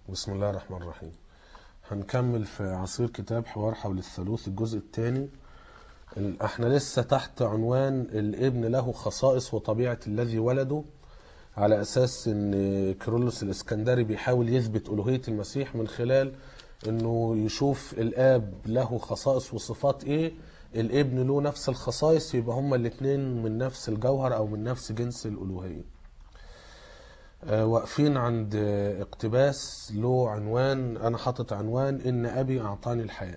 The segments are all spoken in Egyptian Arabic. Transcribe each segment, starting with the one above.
بسم الله الرحمن الرحيم هنكمل في عصير كتاب حوار حول الثالوث الجزء الثاني احنا لسه تحت عنوان الابن له خصائص وطبيعة الذي ولده على اساس ان كيرلس الاسكندري بيحاول يثبت الوهية المسيح من خلال انه يشوف الاب له خصائص وصفات ايه الابن له نفس الخصائص يبقى هما الاتنين من نفس الجوهر او من نفس جنس الالوهيه آه، واقفين عند آه، اقتباس له عنوان انا حاطط عنوان ان ابي اعطاني الحياه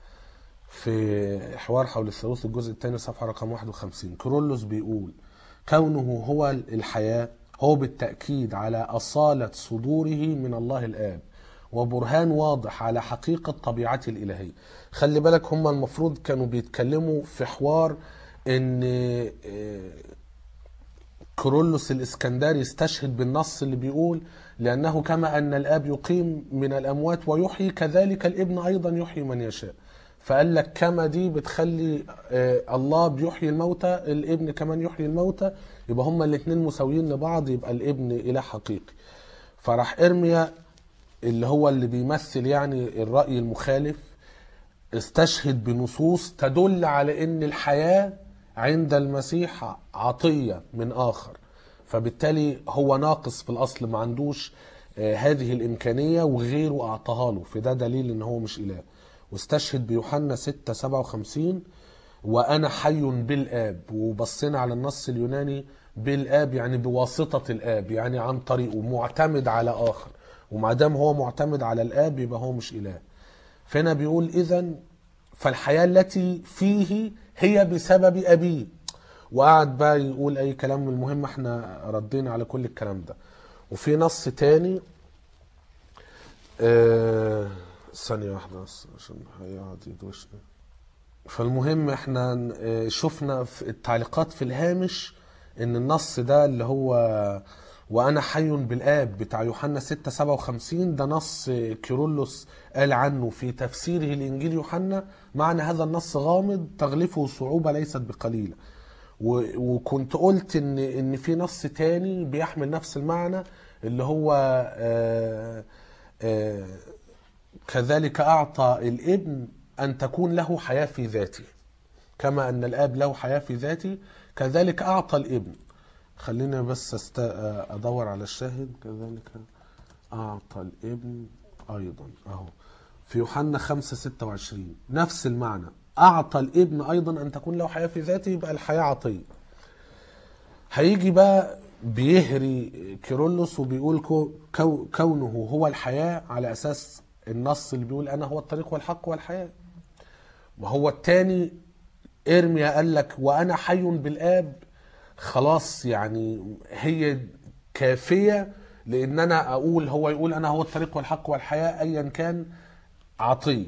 في حوار حول الثالوث الجزء الثاني صفحه رقم 51 كرولوس بيقول كونه هو الحياه هو بالتاكيد على اصاله صدوره من الله الاب وبرهان واضح على حقيقه طبيعته الالهيه خلي بالك هم المفروض كانوا بيتكلموا في حوار ان آه، كرولوس الاسكندري استشهد بالنص اللي بيقول لأنه كما أن الآب يقيم من الأموات ويحيي كذلك الابن أيضا يحيي من يشاء فقال لك كما دي بتخلي آه، الله بيحيي الموتى الابن كمان يحيي الموتى يبقى هما الاثنين مساويين لبعض يبقى الابن إله حقيقي فراح إرميا اللي هو اللي بيمثل يعني الرأي المخالف استشهد بنصوص تدل على ان الحياة عند المسيح عطية من آخر فبالتالي هو ناقص في الأصل ما عندوش آه، هذه الإمكانية وغيره أعطاها له فده دليل إن هو مش إله واستشهد بيوحنا 6 57 وأنا حي بالآب وبصينا على النص اليوناني بالآب يعني بواسطة الآب يعني عن طريقه معتمد على آخر وما دام هو معتمد على الآب يبقى هو مش إله فهنا بيقول إذا فالحياة التي فيه هي بسبب أبيه وقعد بقى يقول أي كلام المهم احنا ردينا على كل الكلام ده وفي نص تاني آه ثانية واحدة بس عشان هيقعد يدوشنا فالمهم احنا آه، شفنا في التعليقات في الهامش ان النص ده اللي هو وانا حي بالاب بتاع يوحنا 6 57 ده نص كيرلس قال عنه في تفسيره لانجيل يوحنا معنى هذا النص غامض تغلفه صعوبه ليست بقليله و- وكنت قلت ان ان في نص تاني بيحمل نفس المعنى اللي هو آه آه كذلك اعطى الابن ان تكون له حياه في ذاته كما ان الاب له حياه في ذاته كذلك اعطى الابن خلينا بس است... ادور على الشاهد كذلك اعطى الابن ايضا اهو في يوحنا 5 26 نفس المعنى اعطى الابن ايضا ان تكون له حياه في ذاته يبقى الحياه عطيه هيجي بقى بيهري كيرلس وبيقول كو كو كونه هو الحياه على اساس النص اللي بيقول انا هو الطريق والحق والحياه وهو التاني ارميا قال لك وانا حي بالاب خلاص يعني هي كافيه لان انا اقول هو يقول انا هو الطريق والحق والحياه ايا كان عطيه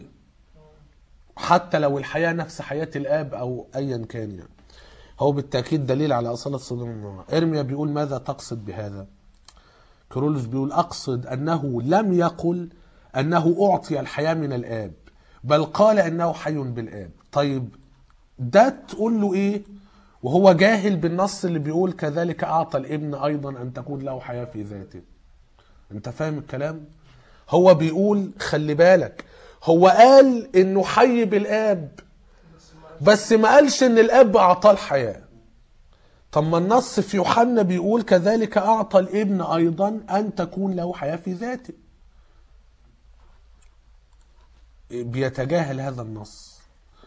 حتى لو الحياه نفس حياه الاب او ايا كان يعني هو بالتاكيد دليل على اصاله صدور النار ارميا بيقول ماذا تقصد بهذا كرولوس بيقول اقصد انه لم يقل انه اعطي الحياه من الاب بل قال انه حي بالاب طيب ده تقول له ايه وهو جاهل بالنص اللي بيقول كذلك اعطى الابن ايضا ان تكون له حياه في ذاته انت فاهم الكلام هو بيقول خلي بالك هو قال انه حي بالاب بس ما قالش ان الاب اعطاه الحياه طب ما النص في يوحنا بيقول كذلك اعطى الابن ايضا ان تكون له حياه في ذاته بيتجاهل هذا النص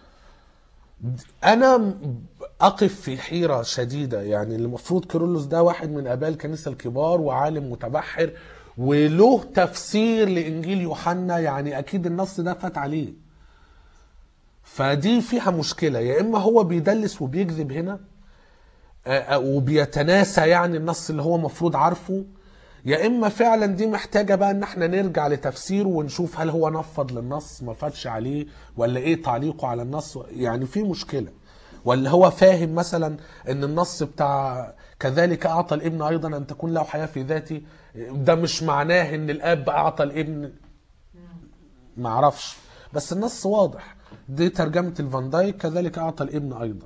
انا اقف في حيره شديده يعني المفروض كيرلس ده واحد من اباء الكنيسه الكبار وعالم متبحر وله تفسير لانجيل يوحنا يعني اكيد النص ده فات عليه فدي فيها مشكله يا اما هو بيدلس وبيكذب هنا آه، آه، وبيتناسى يعني النص اللي هو مفروض عارفه يا اما فعلا دي محتاجه بقى ان احنا نرجع لتفسيره ونشوف هل هو نفض للنص ما فاتش عليه ولا ايه تعليقه على النص يعني في مشكله ولا هو فاهم مثلا ان النص بتاع كذلك اعطى الابن ايضا ان تكون له حياه في ذاته ده مش معناه ان الاب اعطى الابن ما اعرفش بس النص واضح دي ترجمه الفان دايك كذلك اعطى الابن ايضا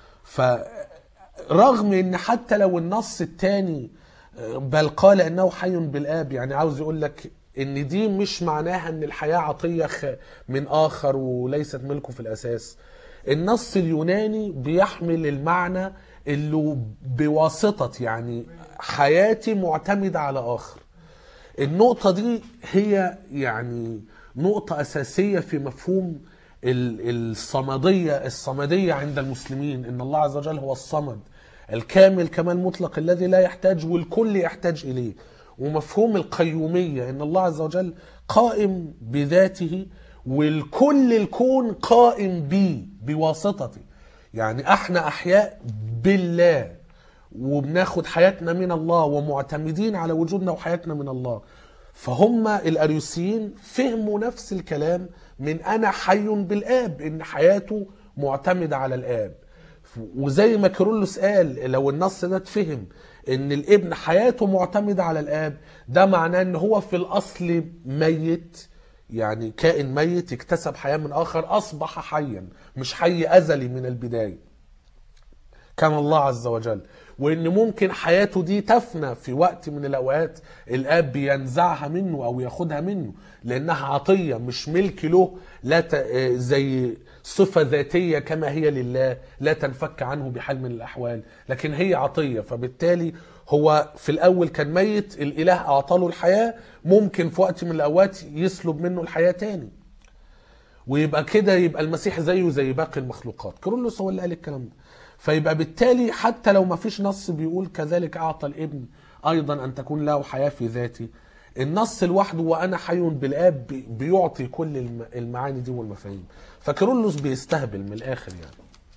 فرغم ان حتى لو النص الثاني بل قال انه حي بالاب يعني عاوز يقول لك ان دي مش معناها ان الحياة عطية خ- من اخر وليست ملكه في الاساس النص اليوناني بيحمل المعنى اللي بواسطة يعني حياتي معتمدة على اخر النقطة دي هي يعني نقطة أساسية في مفهوم ال- الصمدية الصمدية عند المسلمين إن الله عز وجل هو الصمد الكامل كمال مطلق الذي لا يحتاج والكل يحتاج إليه ومفهوم القيومية إن الله عز وجل قائم بذاته والكل الكون قائم بي بواسطتي يعني احنا أحياء بالله وبناخد حياتنا من الله ومعتمدين على وجودنا وحياتنا من الله فهم الاريوسيين فهموا نفس الكلام من انا حي بالاب ان حياته معتمده على الاب وزي ما كيرلس قال لو النص ده اتفهم ان الابن حياته معتمده على الاب ده معناه ان هو في الاصل ميت يعني كائن ميت اكتسب حياه من اخر اصبح حيا مش حي ازلي من البدايه كان الله عز وجل وان ممكن حياته دي تفنى في وقت من الاوقات الاب بينزعها منه او ياخدها منه لانها عطيه مش ملك له لا ت... آه، زي صفه ذاتيه كما هي لله لا تنفك عنه بحال من الاحوال لكن هي عطيه فبالتالي هو في الاول كان ميت الاله اعطاله الحياه ممكن في وقت من الاوقات يسلب منه الحياه تاني ويبقى كده يبقى المسيح زيه زي باقي المخلوقات كيرلس هو اللي قال الكلام ده فيبقى بالتالي حتى لو ما فيش نص بيقول كذلك اعطى الابن ايضا ان تكون له حياه في ذاته النص لوحده وانا حي بالاب بي- بيعطي كل الم- المعاني دي والمفاهيم فكيرلس بيستهبل من الاخر يعني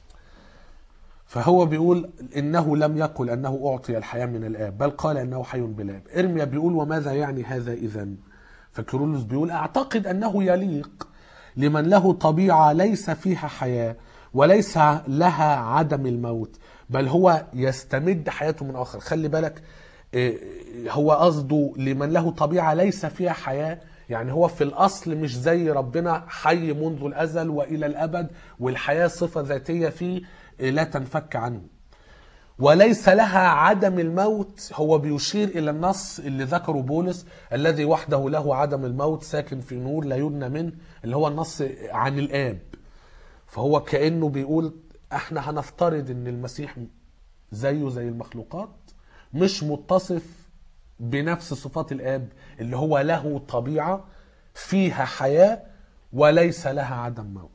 فهو بيقول انه لم يقل انه اعطي الحياه من الاب بل قال انه حي بالاب ارميا بيقول وماذا يعني هذا اذا فكيرلس بيقول اعتقد انه يليق لمن له طبيعه ليس فيها حياه وليس لها عدم الموت بل هو يستمد حياته من اخر خلي بالك إيه، هو قصده لمن له طبيعه ليس فيها حياه يعني هو في الاصل مش زي ربنا حي منذ الازل والى الابد والحياه صفه ذاتيه فيه إيه، لا تنفك عنه وليس لها عدم الموت هو بيشير الى النص اللي ذكره بولس الذي وحده له عدم الموت ساكن في نور لا يدنى منه اللي هو النص عن الاب فهو كانه بيقول احنا هنفترض ان المسيح زيه زي المخلوقات مش متصف بنفس صفات الاب اللي هو له طبيعه فيها حياه وليس لها عدم موت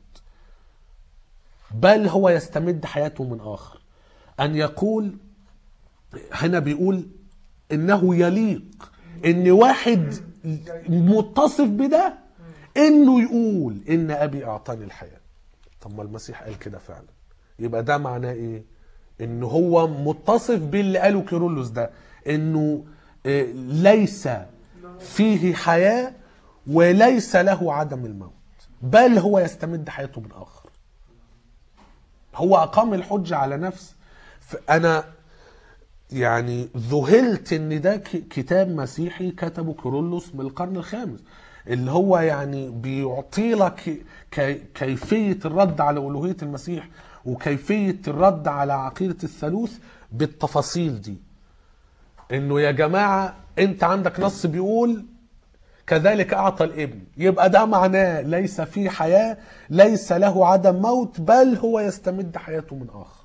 بل هو يستمد حياته من اخر ان يقول هنا بيقول انه يليق ان واحد متصف بده انه يقول ان ابي اعطاني الحياه طب ما المسيح قال كده فعلا يبقى ده معناه ايه ان هو متصف باللي قاله كيرلس ده انه آه، ليس فيه حياه وليس له عدم الموت بل هو يستمد حياته من اخر هو اقام الحجه على نفس انا يعني ذهلت ان ده ك- كتاب مسيحي كتبه كيرلس من القرن الخامس اللي هو يعني بيعطي لك كي- كيفيه الرد على الوهيه المسيح وكيفيه الرد على عقيده الثالوث بالتفاصيل دي انه يا جماعه انت عندك نص بيقول كذلك اعطى الابن يبقى ده معناه ليس فيه حياه ليس له عدم موت بل هو يستمد حياته من اخر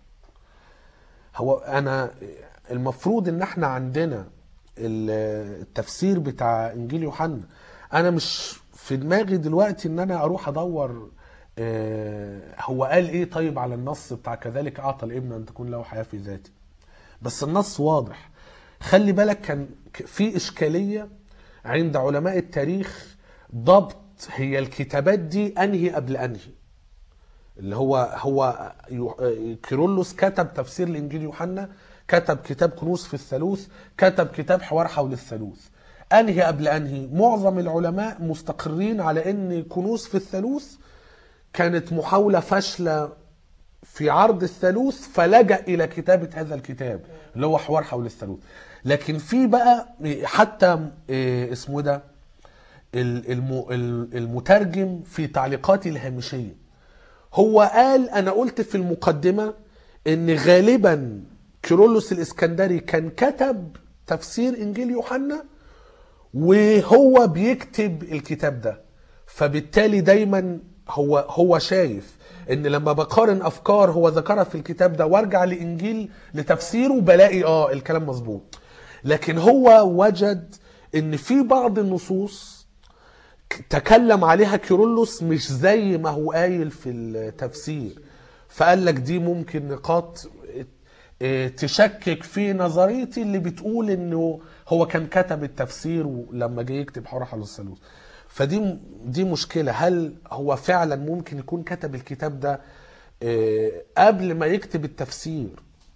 هو انا المفروض ان احنا عندنا ال- التفسير بتاع انجيل يوحنا انا مش في دماغي دلوقتي ان انا اروح ادور آه، هو قال ايه طيب على النص بتاع كذلك اعطى الابن ان تكون له حياه في ذاته بس النص واضح خلي بالك كان ك- في اشكاليه عند علماء التاريخ ضبط هي الكتابات دي انهي قبل انهي اللي هو هو يو- كيرلس كتب تفسير لانجيل يوحنا كتب كتاب كنوز في الثالوث كتب كتاب حوار حول الثالوث انهي قبل انهي معظم العلماء مستقرين على ان كنوز في الثالوث كانت محاوله فاشله في عرض الثالوث فلجأ إلى كتابة هذا الكتاب اللي هو حوار حول الثالوث لكن في بقى حتى إيه اسمه ده ال- الم- ال- المترجم في تعليقاته الهامشية هو قال أنا قلت في المقدمة إن غالبا كيرلس الإسكندري كان كتب تفسير إنجيل يوحنا وهو بيكتب الكتاب ده فبالتالي دايما هو هو شايف ان لما بقارن افكار هو ذكرها في الكتاب ده وارجع لانجيل لتفسيره بلاقي اه الكلام مظبوط لكن هو وجد ان في بعض النصوص تكلم عليها كيرلس مش زي ما هو قايل في التفسير فقال لك دي ممكن نقاط اه، تشكك في نظريتي اللي بتقول انه هو كان كتب التفسير لما جه يكتب حرح على الثالوث فدي دي مشكله هل هو فعلا ممكن يكون كتب الكتاب ده اه، قبل ما يكتب التفسير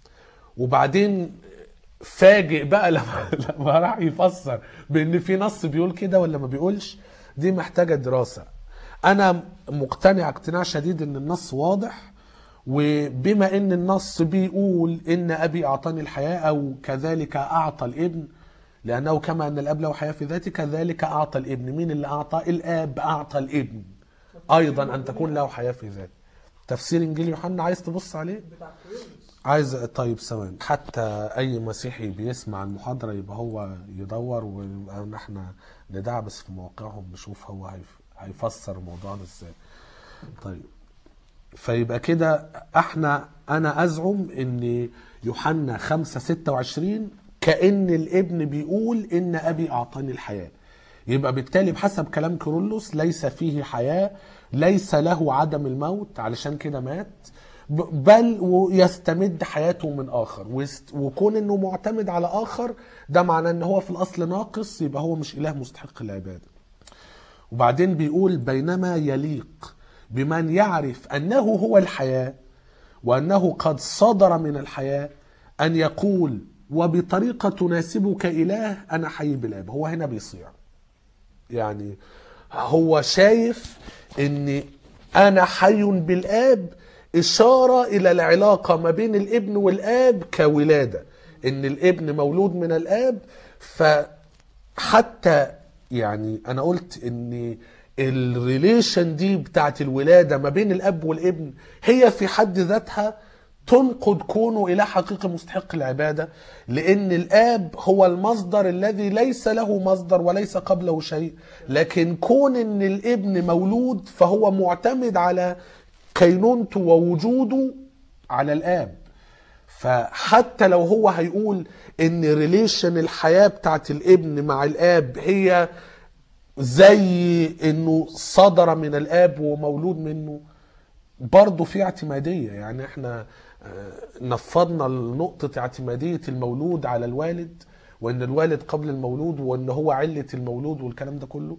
وبعدين فاجئ بقى لما لما راح يفسر بان في نص بيقول كده ولا ما بيقولش دي محتاجه دراسه انا مقتنع اقتناع شديد ان النص واضح وبما ان النص بيقول ان ابي اعطاني الحياه او كذلك اعطى الابن لانه كما ان الاب له حياه في ذاته كذلك اعطى الابن مين اللي اعطى الاب اعطى الابن ايضا ان تكون له حياه في ذاته تفسير انجيل يوحنا عايز تبص عليه بتاع كيرلس عايز طيب ثواني حتى اي مسيحي بيسمع المحاضره يبقى هو يدور ويبقى احنا ندعبس في مواقعهم نشوف هو هيف- هيفسر موضوعنا ازاي طيب فيبقى كده احنا انا ازعم ان يوحنا 5 26 كأن الابن بيقول ان ابي اعطاني الحياه يبقى بالتالي بحسب كلام كيرلس ليس فيه حياه ليس له عدم الموت علشان كده مات ب- بل ويستمد حياته من اخر ويست- وكون انه معتمد على اخر ده معناه ان هو في الاصل ناقص يبقى هو مش اله مستحق العباده وبعدين بيقول بينما يليق بمن يعرف انه هو الحياه وانه قد صدر من الحياه ان يقول وبطريقه تناسبك اله انا حي بالاب هو هنا بيصيع يعني هو شايف ان انا حي بالاب اشاره الى العلاقه ما بين الابن والاب كولاده ان الابن مولود من الاب فحتى يعني انا قلت ان الريليشن دي بتاعت الولاده ما بين الاب والابن هي في حد ذاتها تنقض كونه اله حقيقي مستحق العباده لان الاب هو المصدر الذي ليس له مصدر وليس قبله شيء لكن كون ان الابن مولود فهو معتمد على كينونته ووجوده على الاب فحتى لو هو هيقول ان ريليشن الحياه بتاعت الابن مع الاب هي زي انه صدر من الاب ومولود منه برضه في اعتماديه يعني احنا آه، نفضنا نقطه اعتماديه المولود على الوالد وان الوالد قبل المولود وان هو عله المولود والكلام ده كله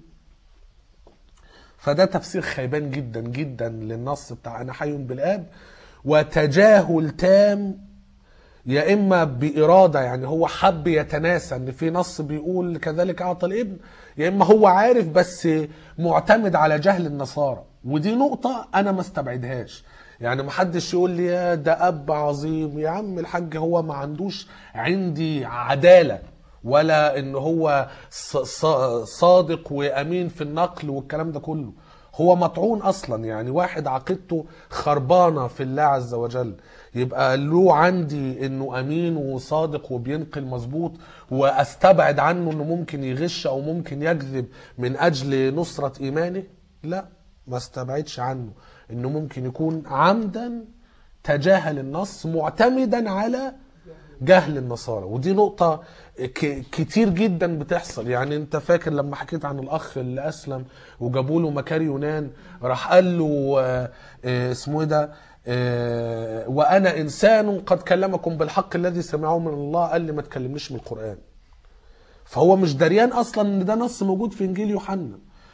فده تفسير خيبان جدا جدا للنص بتاع انا حي بالاب وتجاهل تام يا اما باراده يعني هو حب يتناسى ان في نص بيقول كذلك اعطى الابن يا اما هو عارف بس معتمد على جهل النصارى ودي نقطه انا ما استبعدهاش يعني محدش يقول لي يا ده اب عظيم يا عم الحاج هو ما عندوش عندي عداله ولا ان هو ص- ص- صادق وامين في النقل والكلام ده كله هو مطعون اصلا يعني واحد عقيدته خربانه في الله عز وجل يبقى له عندي انه امين وصادق وبينقل مظبوط واستبعد عنه انه ممكن يغش او ممكن يكذب من اجل نصره ايمانه لا ما استبعدش عنه انه ممكن يكون عمدا تجاهل النص معتمدا على جهل النصارى ودي نقطة ك- كتير جدا بتحصل يعني انت فاكر لما حكيت عن الاخ اللي اسلم وجابوا له مكار يونان راح قال له آه، آه، اسمه ايه ده آه، وانا انسان قد كلمكم بالحق الذي سمعه من الله قال لي ما تكلمنيش من القرآن فهو مش دريان اصلا ان ده نص موجود في انجيل يوحنا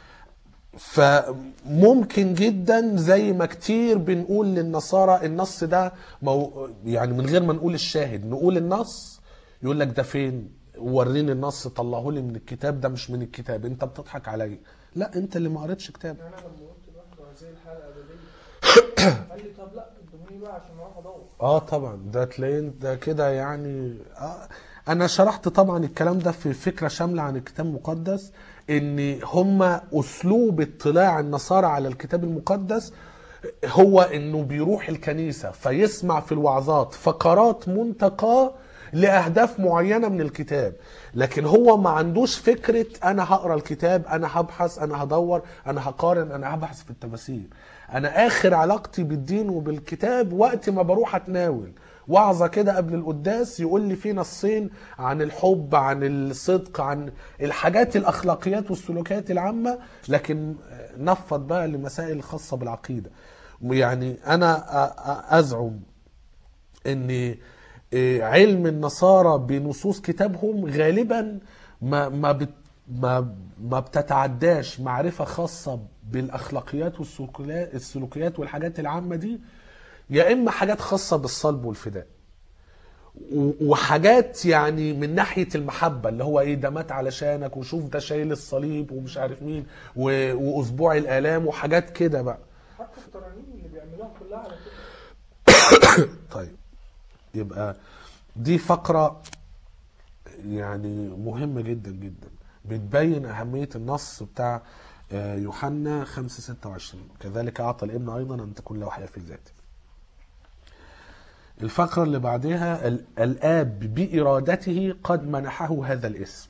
فممكن جدا زي ما كتير بنقول للنصارى النص ده مو يعني من غير ما نقول الشاهد نقول النص يقول لك ده فين وريني النص طلعه لي من الكتاب ده مش من الكتاب انت بتضحك عليا لا انت اللي ما قريتش كتاب انا لما قلت لواحد عايزين الحلقه الابديه قال لي طب لا ادوني بقى عشان اروح ادور اه طبعا ده تلاقي ده كده يعني آه انا شرحت طبعا الكلام ده في فكره شامله عن الكتاب المقدس ان هما اسلوب اطلاع النصارى على الكتاب المقدس هو انه بيروح الكنيسه فيسمع في الوعظات فقرات منتقاه لاهداف معينه من الكتاب لكن هو ما عندوش فكره انا هقرا الكتاب انا هبحث انا هدور انا هقارن انا هبحث في التفاسير انا اخر علاقتي بالدين وبالكتاب وقت ما بروح اتناول وعظة كده قبل القداس يقول لي في نصين عن الحب عن الصدق عن الحاجات الأخلاقيات والسلوكيات العامة لكن نفض بقى لمسائل خاصة بالعقيدة يعني أنا أ- أ- أزعم ان إيه، علم النصارى بنصوص كتابهم غالبا ما ما بت ما ما بتتعداش معرفه خاصه بالاخلاقيات والسلوكيات السلوكيات والحاجات العامه دي يا اما حاجات خاصه بالصلب والفداء و- وحاجات يعني من ناحيه المحبه اللي هو ايه ده مات علشانك وشوف ده شايل الصليب ومش عارف مين و- واسبوع الالام وحاجات كده بقى حتى الترانيم اللي بيعملوها كلها على كده طيب يبقى دي فقرة يعني مهمة جدا جدا بتبين أهمية النص بتاع آه، يوحنا 5 26 كذلك أعطى الابن أيضا أن تكون له حياة في ذاته الفقرة اللي بعدها ال- الآب بإرادته قد منحه هذا الاسم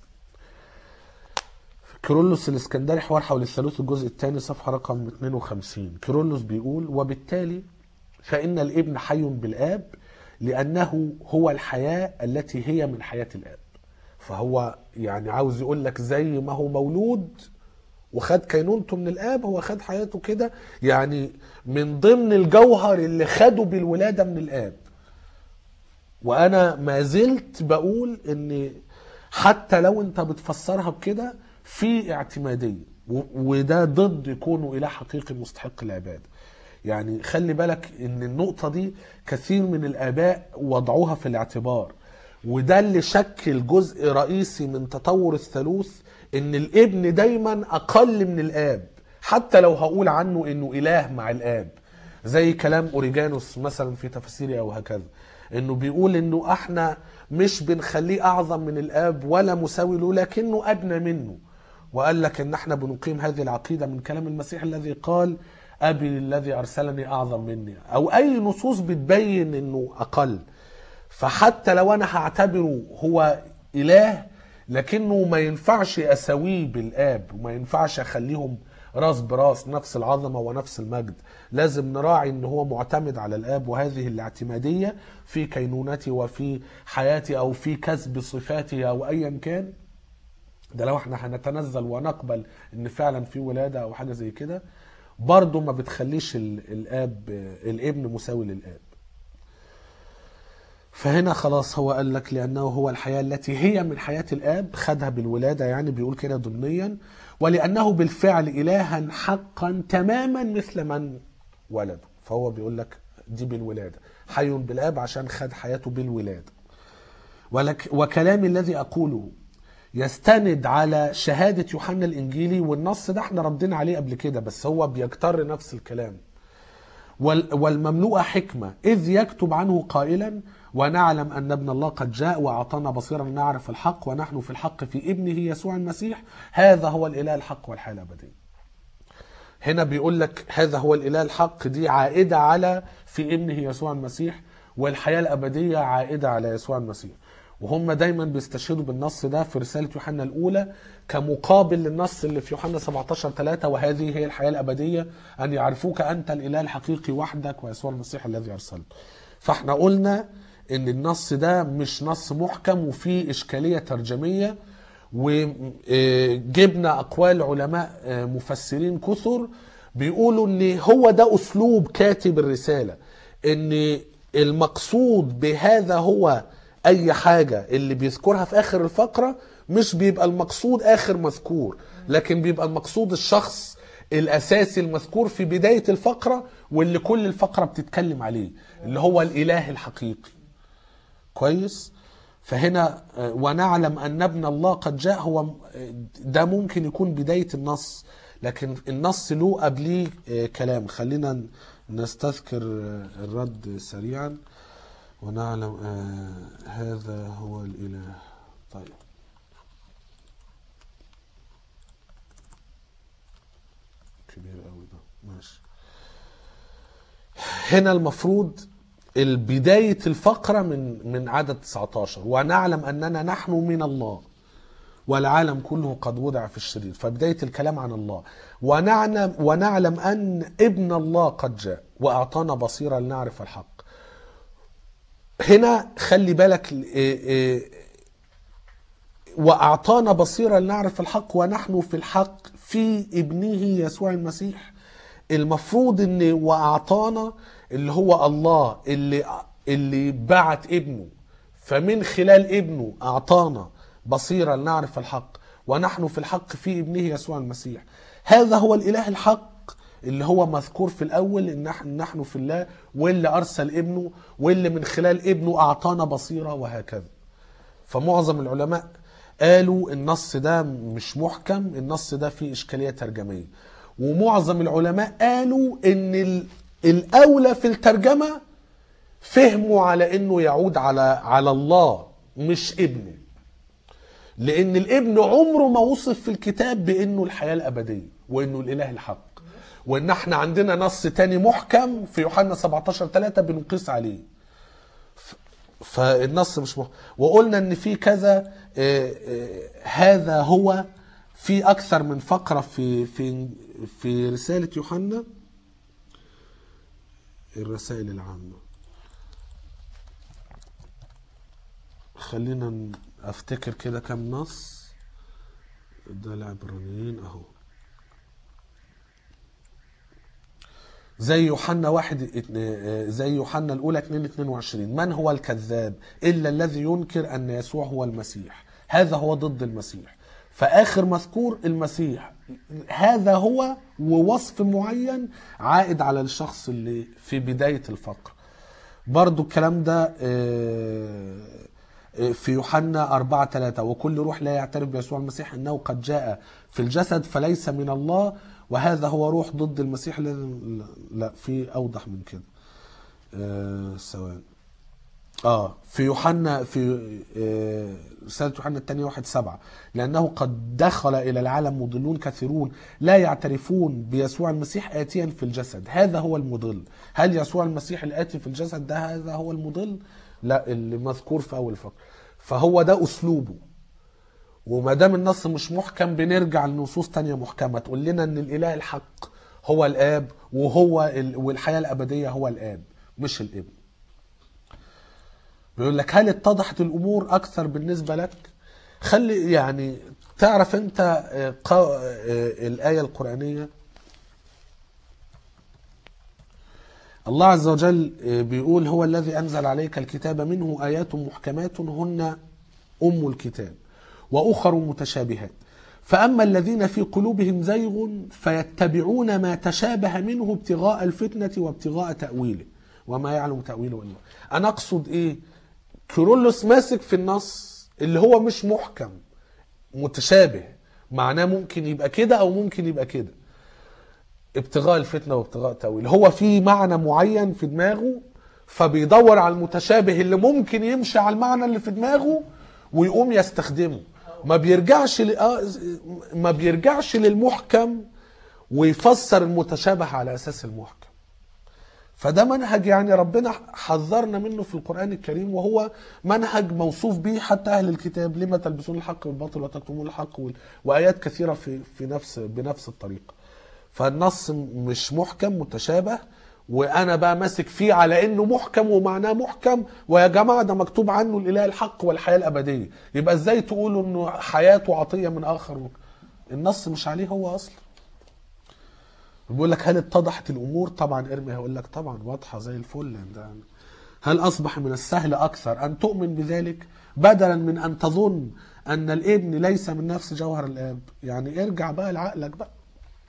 كيرلس الاسكندري حوار حول الثالوث الجزء الثاني صفحة رقم 52 كيرلس بيقول وبالتالي فإن الابن حي بالآب لأنه هو الحياة التي هي من حياة الآب فهو يعني عاوز يقول لك زي ما هو مولود وخد كينونته من الآب هو خد حياته كده يعني من ضمن الجوهر اللي خده بالولادة من الآب وانا ما زلت بقول ان حتى لو انت بتفسرها بكده في اعتماديه و- وده ضد يكونوا اله حقيقي مستحق العباده يعني خلي بالك ان النقطه دي كثير من الاباء وضعوها في الاعتبار وده اللي شكل جزء رئيسي من تطور الثالوث ان الابن دايما اقل من الاب حتى لو هقول عنه انه اله مع الاب زي كلام اوريجانوس مثلا في تفاسيره او هكذا انه بيقول انه احنا مش بنخليه اعظم من الاب ولا مساوي له لكنه ادنى منه وقال لك ان احنا بنقيم هذه العقيده من كلام المسيح الذي قال ابي الذي ارسلني اعظم مني او اي نصوص بتبين انه اقل فحتى لو انا هعتبره هو اله لكنه ما ينفعش اساويه بالاب وما ينفعش اخليهم راس براس نفس العظمه ونفس المجد لازم نراعي ان هو معتمد على الاب وهذه الاعتماديه في كينونتي وفي حياتي او في كسب صفاتي او ايا كان ده لو احنا هنتنزل ونقبل ان فعلا في ولاده او حاجه زي كده برضه ما بتخليش ال- الاب الابن مساوي للاب فهنا خلاص هو قال لك لأنه هو الحياة التي هي من حياة الآب خدها بالولادة يعني بيقول كده ضمنيا ولأنه بالفعل إلها حقا تماما مثل من ولده فهو بيقول لك دي بالولادة حي بالآب عشان خد حياته بالولادة ولك وكلامي الذي أقوله يستند على شهادة يوحنا الإنجيلي والنص ده احنا ردينا عليه قبل كده بس هو بيكتر نفس الكلام وال- والمملوءة حكمة إذ يكتب عنه قائلا ونعلم أن ابن الله قد جاء وأعطانا بصيرا نعرف الحق ونحن في الحق في ابنه يسوع المسيح هذا هو الإله الحق والحياة الأبدية هنا بيقول لك هذا هو الإله الحق دي عائدة على في ابنه يسوع المسيح والحياة الأبدية عائدة على يسوع المسيح وهم دايما بيستشهدوا بالنص ده في رسالة يوحنا الأولى كمقابل للنص اللي في يوحنا 17 3 وهذه هي الحياة الأبدية أن يعرفوك أنت الإله الحقيقي وحدك ويسوع المسيح الذي أرسلته فاحنا قلنا ان النص ده مش نص محكم وفيه اشكاليه ترجميه وجبنا اقوال علماء مفسرين كثر بيقولوا ان هو ده اسلوب كاتب الرساله ان المقصود بهذا هو اي حاجه اللي بيذكرها في اخر الفقره مش بيبقى المقصود اخر مذكور لكن بيبقى المقصود الشخص الاساسي المذكور في بدايه الفقره واللي كل الفقره بتتكلم عليه اللي هو الاله الحقيقي كويس فهنا آه، ونعلم ان ابن الله قد جاء هو آه، ده ممكن يكون بدايه النص لكن النص له قبليه آه، كلام خلينا ن- نستذكر آه، الرد سريعا ونعلم آه، هذا هو الاله طيب كبير قوي ده ماشي هنا المفروض البداية الفقرة من من عدد 19 ونعلم أننا نحن من الله والعالم كله قد وضع في الشرير فبداية الكلام عن الله ونعلم, ونعلم أن ابن الله قد جاء وأعطانا بصيرة لنعرف الحق هنا خلي بالك إيه إيه وأعطانا بصيرة لنعرف الحق ونحن في الحق في ابنه يسوع المسيح المفروض ان وأعطانا اللي هو الله اللي اللي بعت ابنه فمن خلال ابنه أعطانا بصيرة لنعرف الحق ونحن في الحق في ابنه يسوع المسيح هذا هو الإله الحق اللي هو مذكور في الأول إن نحن, نحن في الله واللي أرسل ابنه واللي من خلال ابنه أعطانا بصيرة وهكذا فمعظم العلماء قالوا النص ده مش محكم النص ده فيه إشكالية ترجمية ومعظم العلماء قالوا ان ال- الاولى في الترجمه فهموا على انه يعود على على الله مش ابنه لان الابن عمره ما وصف في الكتاب بانه الحياه الابديه وانه الاله الحق وان احنا عندنا نص تاني محكم في يوحنا 17 3 بنقيس عليه ف- فالنص مش محكم وقلنا ان في كذا آه، آه، هذا هو في اكثر من فقره في في في رساله يوحنا الرسائل العامه خلينا ن- افتكر كده كم نص ده العبرانيين اهو زي يوحنا واحد اتن- آه، زي يوحنا الاولى 2 22 من هو الكذاب الا الذي ينكر ان يسوع هو المسيح هذا هو ضد المسيح فاخر مذكور المسيح هذا هو ووصف معين عائد على الشخص اللي في بدايه الفقر برضو الكلام ده آه، آه، في يوحنا 4 3 وكل روح لا يعترف بيسوع المسيح انه قد جاء في الجسد فليس من الله وهذا هو روح ضد المسيح لا, لا في اوضح من كده آه ثواني اه في يوحنا في آه، رسالة يوحنا الثانية واحد سبعة لأنه قد دخل إلى العالم مضلون كثيرون لا يعترفون بيسوع المسيح آتيا في الجسد هذا هو المضل هل يسوع المسيح الآتي في الجسد ده هذا هو المضل لا اللي مذكور في أول فقرة فهو ده أسلوبه وما دام النص مش محكم بنرجع لنصوص تانية محكمة تقول لنا ان الاله الحق هو الاب وهو ال... والحياة الابدية هو الاب مش الابن بيقول لك هل اتضحت الامور اكثر بالنسبة لك خلي يعني تعرف انت آه، قا- آه، الاية القرآنية الله عز وجل آه، بيقول هو الذي انزل عليك الكتاب منه ايات محكمات هن ام الكتاب واخر متشابهات فاما الذين في قلوبهم زيغ فيتبعون ما تشابه منه ابتغاء الفتنه وابتغاء تاويله وما يعلم تاويله الا الله انا اقصد ايه كيرلس ماسك في النص اللي هو مش محكم متشابه معناه ممكن يبقى كده او ممكن يبقى كده ابتغاء الفتنه وابتغاء تاويل هو في معنى معين في دماغه فبيدور على المتشابه اللي ممكن يمشي على المعنى اللي في دماغه ويقوم يستخدمه ما بيرجعش ل... آه، ما بيرجعش للمحكم ويفسر المتشابه على اساس المحكم فده منهج يعني ربنا حذرنا منه في القرآن الكريم وهو منهج موصوف به حتى أهل الكتاب لما تلبسون الحق بالباطل وتكتمون الحق وال- وآيات كثيرة في في نفس بنفس الطريقة فالنص مش محكم متشابه وانا بقى ماسك فيه على انه محكم ومعناه محكم ويا جماعه ده مكتوب عنه الاله الحق والحياه الابديه يبقى ازاي تقولوا انه حياته عطيه من اخر النص مش عليه هو اصلا بيقول لك هل اتضحت الامور طبعا ارمي هيقول لك طبعا واضحه زي الفل ده هل اصبح من السهل اكثر ان تؤمن بذلك بدلا من ان تظن ان الابن ليس من نفس جوهر الاب يعني ارجع بقى لعقلك بقى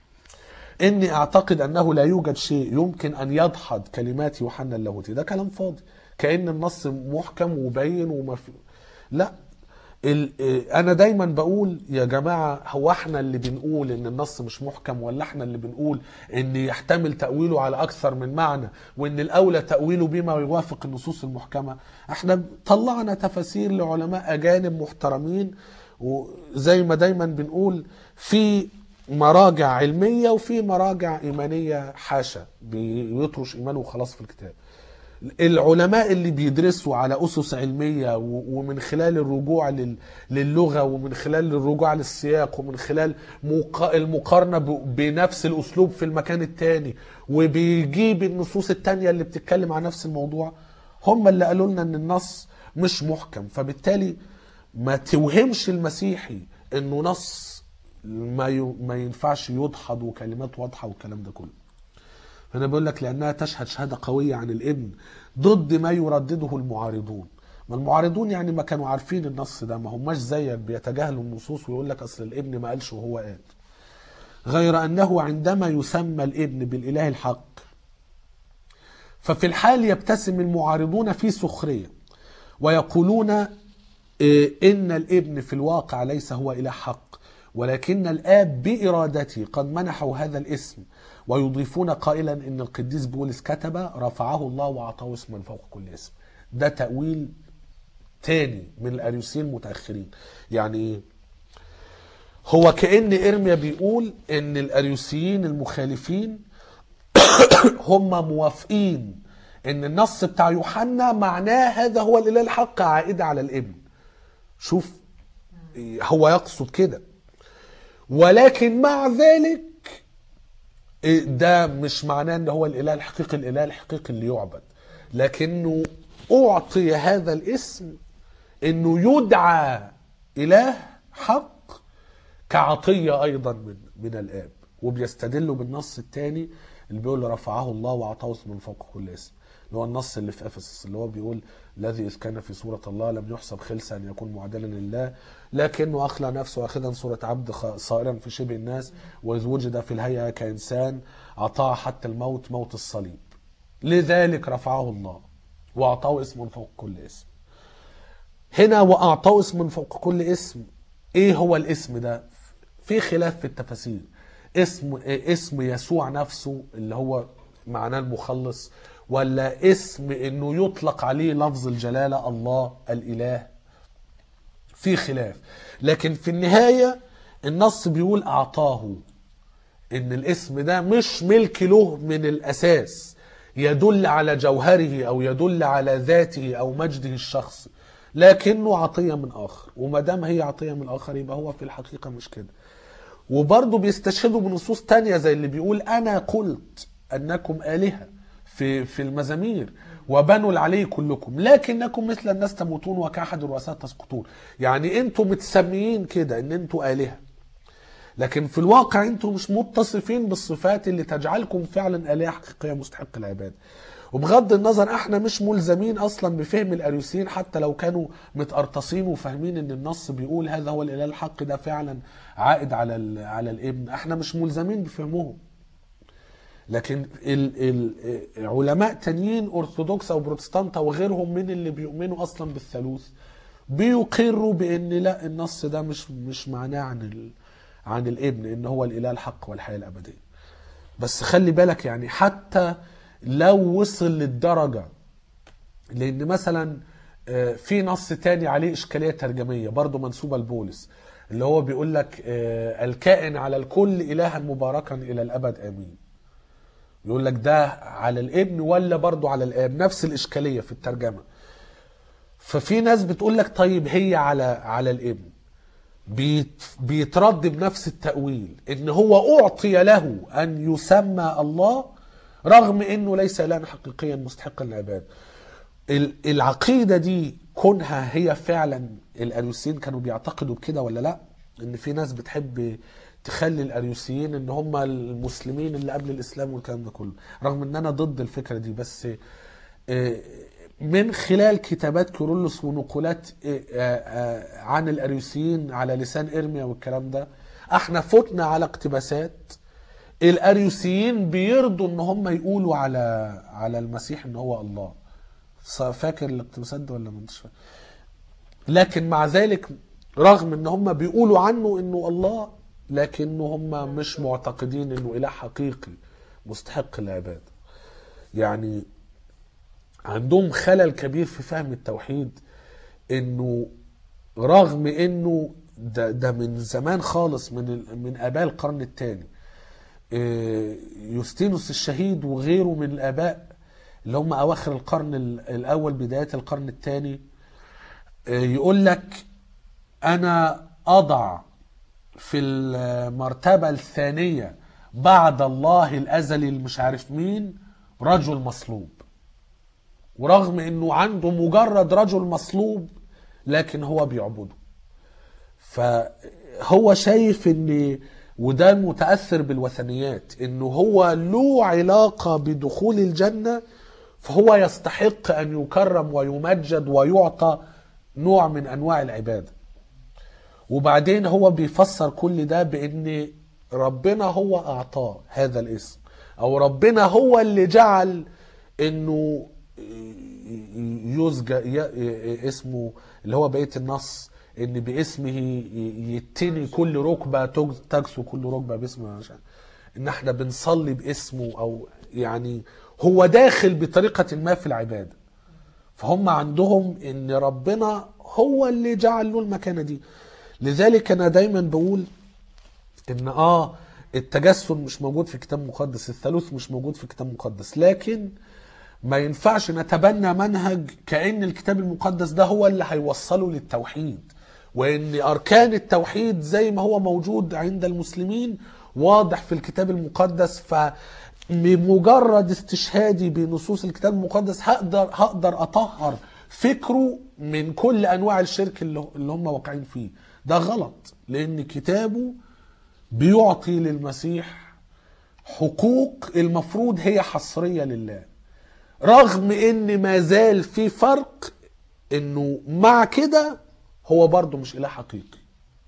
اني اعتقد انه لا يوجد شيء يمكن ان يدحض كلمات يوحنا اللاهوتي ده كلام فاضي كان النص محكم وبين وما في لا ال... إيه، انا دايما بقول يا جماعه هو احنا اللي بنقول ان النص مش محكم ولا احنا اللي بنقول ان يحتمل تاويله على اكثر من معنى وان الاولى تاويله بما يوافق النصوص المحكمه احنا طلعنا تفاسير لعلماء اجانب محترمين وزي ما دايما بنقول في مراجع علميه وفي مراجع ايمانيه حاشا بيطرش ايمانه وخلاص في الكتاب العلماء اللي بيدرسوا على أسس علمية و- ومن خلال الرجوع لل- للغة ومن خلال الرجوع للسياق ومن خلال مقا- المقارنة ب- بنفس الأسلوب في المكان التاني وبيجيب النصوص التانية اللي بتتكلم عن نفس الموضوع هم اللي قالوا لنا ان النص مش محكم فبالتالي ما توهمش المسيحي انه نص ما ي- ما ينفعش يدحض وكلمات واضحة والكلام ده كله فانا بقول لك لانها تشهد شهاده قويه عن الابن ضد ما يردده المعارضون ما المعارضون يعني ما كانوا عارفين النص ده ما هماش زيك بيتجاهلوا النصوص ويقول لك اصل الابن ما قالش وهو قال غير انه عندما يسمى الابن بالاله الحق ففي الحال يبتسم المعارضون في سخريه ويقولون إيه، ان الابن في الواقع ليس هو اله حق ولكن الاب بارادته قد منحه هذا الاسم ويضيفون قائلا ان القديس بولس كتب رفعه الله واعطاه اسما فوق كل اسم ده تاويل تاني من الاريوسيين المتاخرين يعني ايه هو كان ارميا بيقول ان الاريوسيين المخالفين هم موافقين ان النص بتاع يوحنا معناه هذا هو الاله الحق عائد على الابن شوف هو يقصد كده ولكن مع ذلك ده مش معناه ان هو الاله الحقيقي الاله الحقيقي اللي يعبد لكنه اعطي هذا الاسم انه يدعى اله حق كعطيه ايضا من من الاب وبيستدلوا بالنص الثاني اللي بيقول رفعه الله واعطاه اسم من فوق كل اسم اللي هو النص اللي في افسس اللي هو بيقول الذي اذ كان في صوره الله لم يحسب خلسا ان يكون معدلا لله لكنه اخلى نفسه اخذا صوره عبد خ- صائرا في شبه الناس واذ وجد في الهيئه كانسان اطاع حتى الموت موت الصليب لذلك رفعه الله واعطاه اسم من فوق كل اسم هنا واعطاه اسم من فوق كل اسم ايه هو الاسم ده في خلاف في التفاسير اسم اسم يسوع نفسه اللي هو معناه المخلص ولا اسم انه يطلق عليه لفظ الجلاله الله الاله في خلاف لكن في النهايه النص بيقول اعطاه ان الاسم ده مش ملك له من الاساس يدل على جوهره او يدل على ذاته او مجده الشخصي لكنه عطيه من اخر وما دام هي عطيه من اخر يبقى هو في الحقيقه مش كده وبرضه بيستشهدوا بنصوص تانية زي اللي بيقول انا قلت انكم الهه في في المزامير وبنوا العلي كلكم لكنكم مثل الناس تموتون وكاحد الرؤساء تسقطون يعني انتم متسميين كده ان انتم الهه لكن في الواقع انتم مش متصفين بالصفات اللي تجعلكم فعلا آلهة حقيقية مستحق العبادة وبغض النظر احنا مش ملزمين اصلا بفهم الاريوسيين حتى لو كانوا متقرطصين وفاهمين ان النص بيقول هذا هو الاله الحق ده فعلا عائد على ال- على الابن احنا مش ملزمين بفهمهم لكن ال ال علماء تانيين ارثوذكس او بروتستانت او غيرهم من اللي بيؤمنوا اصلا بالثالوث بيقروا بان لا النص ده مش مش معناه عن ال عن الابن ان هو الاله الحق والحياه الابديه بس خلي بالك يعني حتى لو وصل للدرجه لان مثلا آه، في نص تاني عليه اشكاليه ترجميه برضه منسوبه لبولس اللي هو بيقول لك آه، الكائن على الكل الها مباركا الى الابد امين يقول لك ده على الابن ولا برضه على الاب نفس الاشكاليه في الترجمه ففي ناس بتقول لك طيب هي على على الابن بيت بيترد بنفس التأويل ان هو اعطي له ان يسمى الله رغم انه ليس الها حقيقيا مستحقا للعباده ال- العقيده دي كونها هي فعلا الاريوسيين كانوا بيعتقدوا بكده ولا لا ان في ناس بتحب تخلي الاريوسيين ان هم المسلمين اللي قبل الاسلام والكلام ده كله رغم ان انا ضد الفكره دي بس آه، من خلال كتابات كيرلس ونقولات آه، آه، عن الاريوسيين على لسان ارميا والكلام ده احنا فتنا على اقتباسات الاريوسيين بيرضوا ان هم يقولوا على على المسيح ان هو الله ص- فاكر الاقتباسات دي ولا ما انتش فاكر لكن مع ذلك رغم ان هم بيقولوا عنه انه الله لكن هم مش معتقدين انه اله حقيقي مستحق العباده يعني عندهم خلل كبير في فهم التوحيد انه رغم انه ده, ده من زمان خالص من ال- من اباء القرن الثاني يوستينوس الشهيد وغيره من الاباء اللي هم اواخر القرن ال- الاول بدايه القرن الثاني يقول لك انا اضع في المرتبه الثانيه بعد الله الازلي اللي مش عارف مين رجل مصلوب ورغم انه عنده مجرد رجل مصلوب لكن هو بيعبده فهو شايف ان وده متاثر بالوثنيات انه هو له علاقه بدخول الجنه فهو يستحق ان يكرم ويمجد ويعطى نوع من انواع العباده وبعدين هو بيفسر كل ده بان ربنا هو اعطاه هذا الاسم او ربنا هو اللي جعل انه يزجى ي- اسمه اللي هو بقيه النص ان باسمه ي- يتني كل ركبه تج- تجسو كل ركبه باسمه مش عارف. ان احنا بنصلي باسمه او يعني هو داخل بطريقه ما في العباده فهم عندهم ان ربنا هو اللي جعل له المكانه دي لذلك انا دايما بقول ان اه التجسد مش موجود في كتاب مقدس الثالوث مش موجود في كتاب مقدس لكن ما ينفعش نتبنى منهج كأن الكتاب المقدس ده هو اللي هيوصله للتوحيد وان اركان التوحيد زي ما هو موجود عند المسلمين واضح في الكتاب المقدس فبمجرد استشهادي بنصوص الكتاب المقدس هقدر هقدر اطهر فكره من كل انواع الشرك اللي اللي هم واقعين فيه ده غلط لان كتابه بيعطي للمسيح حقوق المفروض هي حصريه لله رغم ان ما زال في فرق انه مع كده هو برضه مش اله حقيقي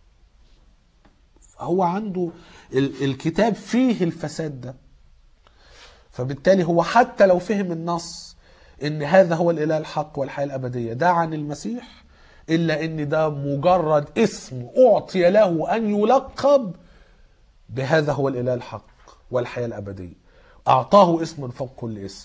هو عنده ال- الكتاب فيه الفساد ده فبالتالي هو حتى لو فهم النص ان هذا هو الاله الحق والحياه الابديه ده عن المسيح الا ان ده مجرد اسم اعطي له ان يلقب بهذا هو الاله الحق والحياه الابديه اعطاه اسما فوق كل اسم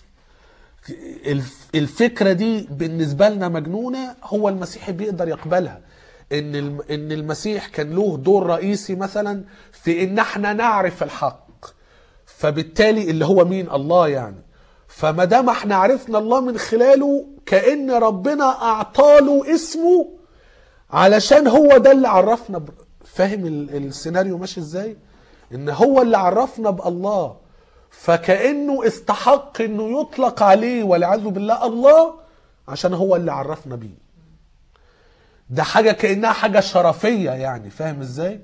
الف- الفكره دي بالنسبه لنا مجنونه هو المسيحي بيقدر يقبلها ان الم- ان المسيح كان له دور رئيسي مثلا في ان احنا نعرف الحق فبالتالي اللي هو مين الله يعني فما دام احنا عرفنا الله من خلاله كان ربنا اعطاله اسمه علشان هو ده اللي عرفنا ب... فاهم ال- السيناريو ماشي ازاي ان هو اللي عرفنا بالله فكانه استحق انه يطلق عليه والعياذ بالله الله عشان هو اللي عرفنا بيه ده حاجه كانها حاجه شرفيه يعني فاهم ازاي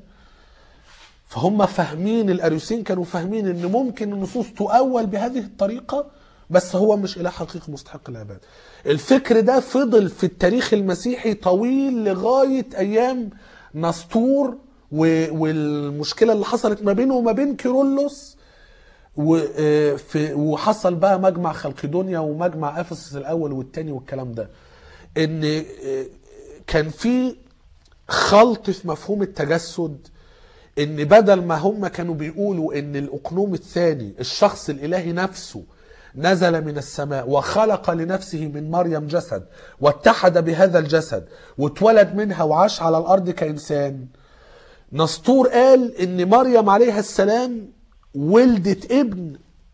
فهم فاهمين الاريوسين كانوا فاهمين ان ممكن النصوص تؤول بهذه الطريقه بس هو مش اله حقيقي مستحق العباده الفكر ده فضل في التاريخ المسيحي طويل لغايه ايام نسطور و- والمشكله اللي حصلت ما بينه وما بين كيرلس و- آه، في- وحصل بقى مجمع خلقدونيا ومجمع افسس الاول والثاني والكلام ده ان آه، كان في خلط في مفهوم التجسد ان بدل ما هم كانوا بيقولوا ان الاقنوم الثاني الشخص الالهي نفسه نزل من السماء وخلق لنفسه من مريم جسد واتحد بهذا الجسد واتولد منها وعاش على الارض كانسان نسطور قال ان مريم عليها السلام ولدت ابن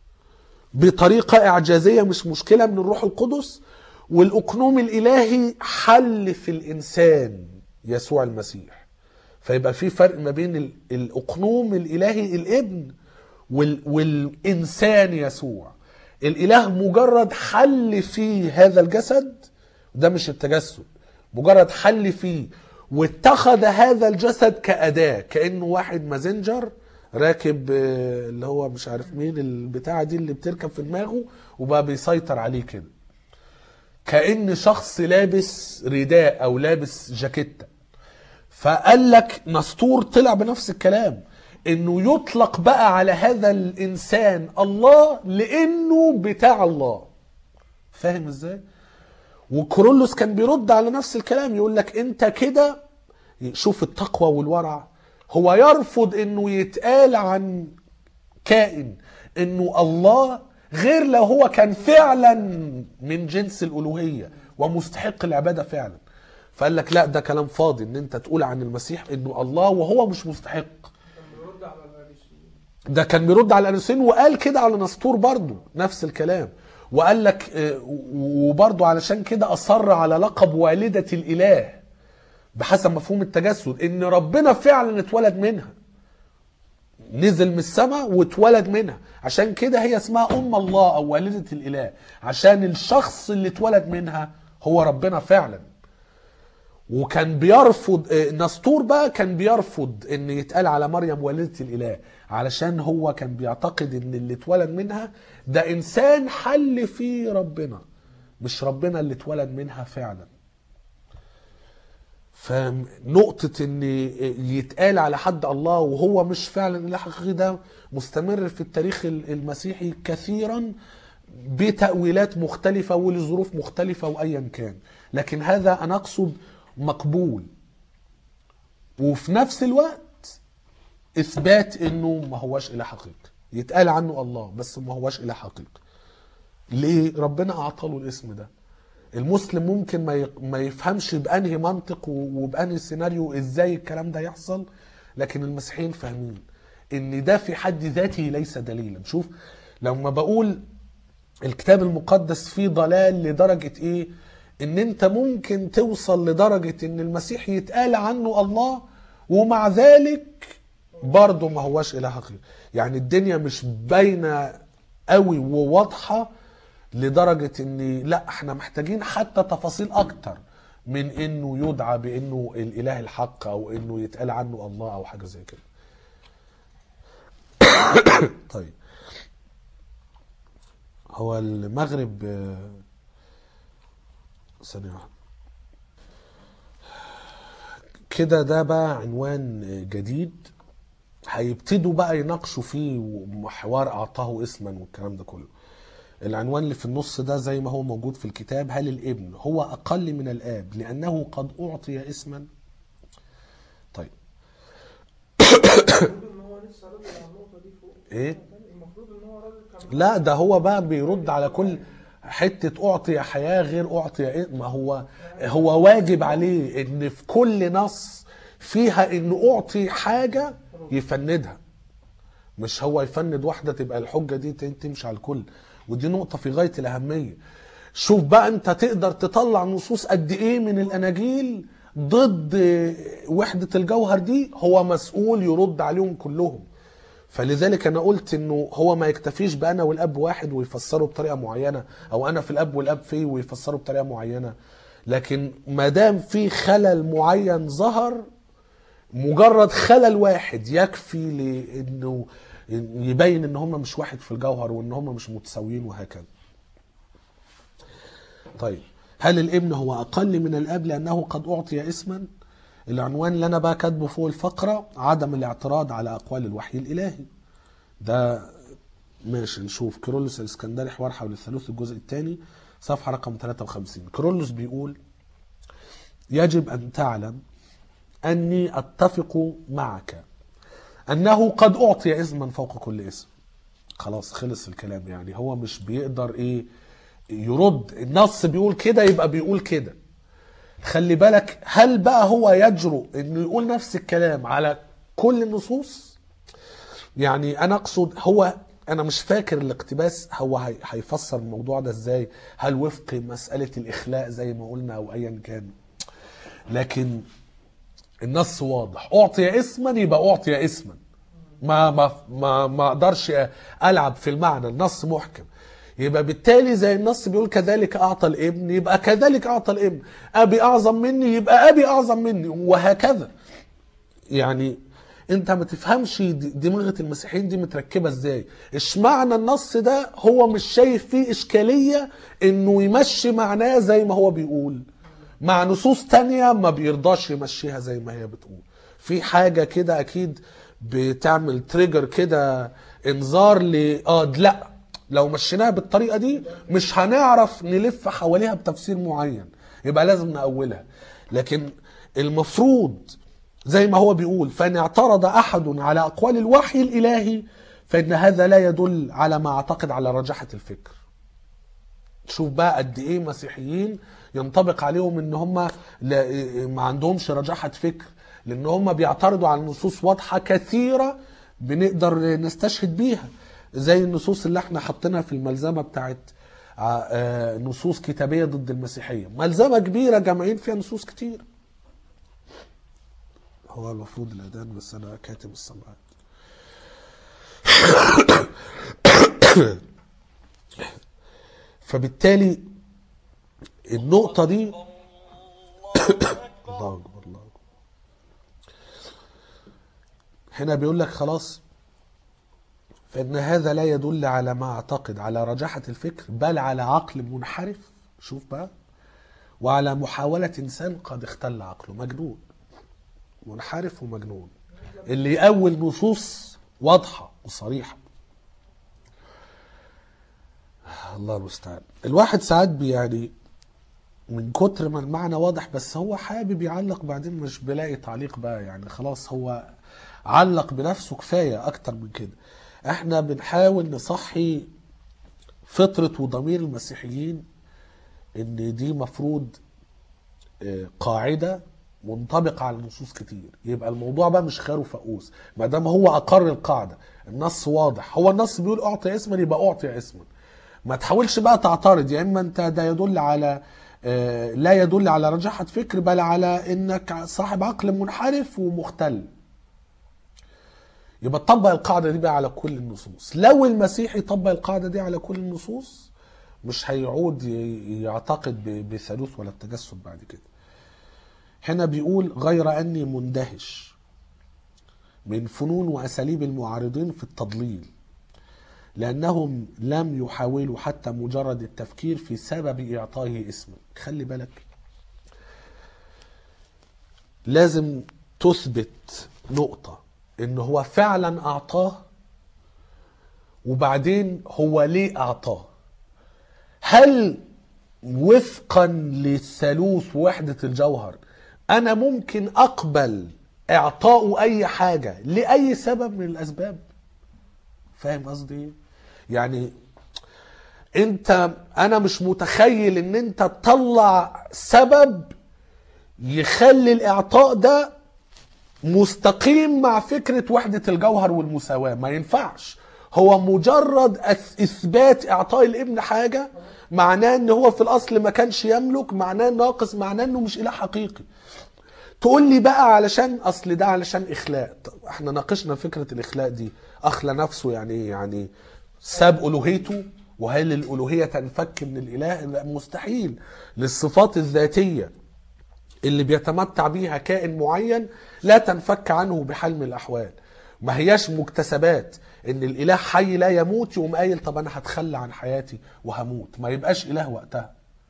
بطريقة إعجازية مش مشكلة من الروح القدس والأقنوم الإلهي حل في الإنسان يسوع المسيح فيبقى في فرق ما بين ال- الأقنوم الإلهي الابن وال والإنسان يسوع الإله مجرد حل في هذا الجسد ده مش التجسد مجرد حل فيه واتخذ هذا الجسد كأداة كأنه واحد مازنجر راكب آه، اللي هو مش عارف مين البتاعة دي اللي بتركب في دماغه وبقى بيسيطر عليه كده كأن شخص لابس رداء أو لابس جاكيتة فقال لك نسطور طلع بنفس الكلام انه يطلق بقى على هذا الانسان الله لانه بتاع الله فاهم ازاي وكورولوس كان بيرد على نفس الكلام يقول لك انت كده شوف التقوى والورع هو يرفض انه يتقال عن كائن انه الله غير لو هو كان فعلا من جنس الالوهيه ومستحق العباده فعلا فقال لك لا ده كلام فاضي ان انت تقول عن المسيح انه الله وهو مش مستحق كان بيرد على الاريسيين ده كان بيرد على الارسطين وقال كده على نسطور برضه نفس الكلام وقال لك آه، وبرضه علشان كده اصر على لقب والده الاله بحسب مفهوم التجسد ان ربنا فعلا اتولد منها نزل من السماء واتولد منها عشان كده هي اسمها ام الله او والده الاله عشان الشخص اللي اتولد منها هو ربنا فعلا وكان بيرفض آه، نسطور بقى كان بيرفض ان يتقال على مريم والدة الاله علشان هو كان بيعتقد ان اللي اتولد منها ده انسان حل فيه ربنا مش ربنا اللي اتولد منها فعلا فنقطة ان يتقال على حد الله وهو مش فعلا اله حقيقي ده مستمر في التاريخ المسيحي كثيرا بتأويلات مختلفة ولظروف مختلفة وأيا كان لكن هذا أنا أقصد مقبول وفي نفس الوقت إثبات إنه ما هوش إله حقيقي يتقال عنه الله بس ما هوش إله حقيقي ليه ربنا أعطاله الاسم ده المسلم ممكن ما ي- ما يفهمش بأنهي منطق و- وبأنهي سيناريو إزاي الكلام ده يحصل لكن المسيحيين فاهمين إن ده في حد ذاته ليس دليلا شوف لما بقول الكتاب المقدس فيه ضلال لدرجة ايه ان انت ممكن توصل لدرجة ان المسيح يتقال عنه الله ومع ذلك برضه ما هواش اله حقيقي يعني الدنيا مش باينة قوي وواضحة لدرجة ان لا احنا محتاجين حتى تفاصيل اكتر من انه يدعى بانه الاله الحق او انه يتقال عنه الله او حاجة زي كده طيب هو المغرب آه، ثانية واحدة كده ده بقى عنوان جديد هيبتدوا بقى يناقشوا فيه محور اعطاه اسما والكلام ده كله العنوان اللي في النص ده زي ما هو موجود في الكتاب هل الابن هو اقل من الاب لانه قد اعطي اسما طيب المفروض ان هو لسه راجل على النقطه دي فوق ايه المفروض ان هو راجل كان لا ده هو بقى بيرد على كل حتة أعطي حياة غير أعطي إيه ما هو هو واجب عليه إن في كل نص فيها إن أعطي حاجة يفندها مش هو يفند واحدة تبقى الحجة دي تمشي على الكل ودي نقطة في غاية الأهمية شوف بقى أنت تقدر تطلع نصوص قد إيه من الأناجيل ضد وحدة الجوهر دي هو مسؤول يرد عليهم كلهم فلذلك انا قلت انه هو ما يكتفيش بانا والاب واحد ويفسره بطريقه معينه او انا في الاب والاب فيه ويفسره بطريقه معينه لكن ما دام في خلل معين ظهر مجرد خلل واحد يكفي لانه يبين ان هم مش واحد في الجوهر وان هم مش متساويين وهكذا طيب هل الابن هو اقل من الاب لانه قد اعطي اسما العنوان اللي انا بقى كاتبه فوق الفقره عدم الاعتراض على اقوال الوحي الالهي ده ماشي نشوف كيرلس الاسكندري حوار حول الثالوث الجزء الثاني صفحه رقم 53 كيرلس بيقول يجب ان تعلم اني اتفق معك انه قد اعطي اسما فوق كل اسم خلاص خلص الكلام يعني هو مش بيقدر ايه يرد النص بيقول كده يبقى بيقول كده خلي بالك هل بقى هو يجرؤ انه يقول نفس الكلام على كل النصوص يعني انا اقصد هو انا مش فاكر الاقتباس هو هي- هيفسر الموضوع ده ازاي هل وفق مسألة الاخلاء زي ما قلنا او ايا كان لكن النص واضح اعطي اسما يبقى اعطي اسما ما ما ما ما اقدرش العب في المعنى النص محكم يبقى بالتالي زي النص بيقول كذلك اعطى الابن يبقى كذلك اعطى الابن ابي اعظم مني يبقى ابي اعظم مني وهكذا يعني انت ما تفهمش د- دماغة المسيحيين دي متركبة ازاي اشمعنى النص ده هو مش شايف فيه اشكالية انه يمشي معناه زي ما هو بيقول مع نصوص تانية ما بيرضاش يمشيها زي ما هي بتقول في حاجة كده اكيد بتعمل تريجر كده انذار ل اه لا لو مشيناها بالطريقة دي مش هنعرف نلف حواليها بتفسير معين يبقى لازم نأولها لكن المفروض زي ما هو بيقول فإن اعترض أحد على أقوال الوحي الإلهي فإن هذا لا يدل على ما أعتقد على رجاحة الفكر شوف بقى قد ايه مسيحيين ينطبق عليهم ان هم لا- ما عندهمش رجاحة فكر لان هم بيعترضوا على نصوص واضحة كثيرة بنقدر نستشهد بيها زي النصوص اللي احنا حطيناها في الملزمة بتاعت ع- آه، نصوص كتابيه ضد المسيحيه ملزمه كبيره جامعين فيها نصوص كتير هو المفروض الاذان بس انا كاتب السماعات فبالتالي النقطه دي الله اكبر الله اكبر هنا بيقول لك خلاص فإن هذا لا يدل على ما أعتقد على رجاحة الفكر بل على عقل منحرف شوف بقى وعلى محاولة إنسان قد اختل عقله مجنون منحرف ومجنون اللي يأول نصوص واضحة وصريحة الله المستعان الواحد ساعات بي- يعني من كتر ما المعنى واضح بس هو حابب يعلق بعدين مش بلاقي تعليق بقى يعني خلاص هو علق بنفسه كفاية أكتر من كده احنا بنحاول نصحي فطرة وضمير المسيحيين ان دي مفروض آه، قاعدة منطبقة على نصوص كتير يبقى الموضوع بقى مش خير وفقوس ما دام هو أقر القاعدة النص واضح هو النص بيقول أعطي اسما يبقى أعطي اسما ما تحاولش بقى تعترض يا إما أنت ده يدل على آه، لا يدل على رجاحة فكر بل على إنك صاحب عقل منحرف ومختل يبقى تطبق القاعدة دي بقى على كل النصوص لو المسيح يطبق القاعدة دي على كل النصوص مش هيعود ي- يعتقد ب- بثالوث ولا التجسد بعد كده هنا بيقول غير أني مندهش من فنون وأساليب المعارضين في التضليل لأنهم لم يحاولوا حتى مجرد التفكير في سبب إعطائه اسما خلي بالك لازم تثبت نقطة إن هو فعلا أعطاه وبعدين هو ليه أعطاه هل وفقا للثالوث وحدة الجوهر أنا ممكن أقبل إعطاء أي حاجة لأي سبب من الأسباب فاهم قصدي إيه؟ يعني انت انا مش متخيل ان انت تطلع سبب يخلي الاعطاء ده مستقيم مع فكرة وحدة الجوهر والمساواة ما ينفعش هو مجرد أث- اثبات اعطاء الابن حاجة معناه ان هو في الاصل ما كانش يملك معناه ناقص معناه انه مش اله حقيقي تقول لي بقى علشان اصل ده علشان اخلاء طب احنا ناقشنا فكره الاخلاء دي اخلى نفسه يعني ايه يعني ساب الوهيته وهل الالوهيه تنفك من الاله لا مستحيل للصفات الذاتيه اللي بيتمتع بيها كائن معين لا تنفك عنه بحال من الاحوال ما هياش مكتسبات ان الاله حي لا يموت يقوم قايل طب انا هتخلى عن حياتي وهموت ما يبقاش اله وقتها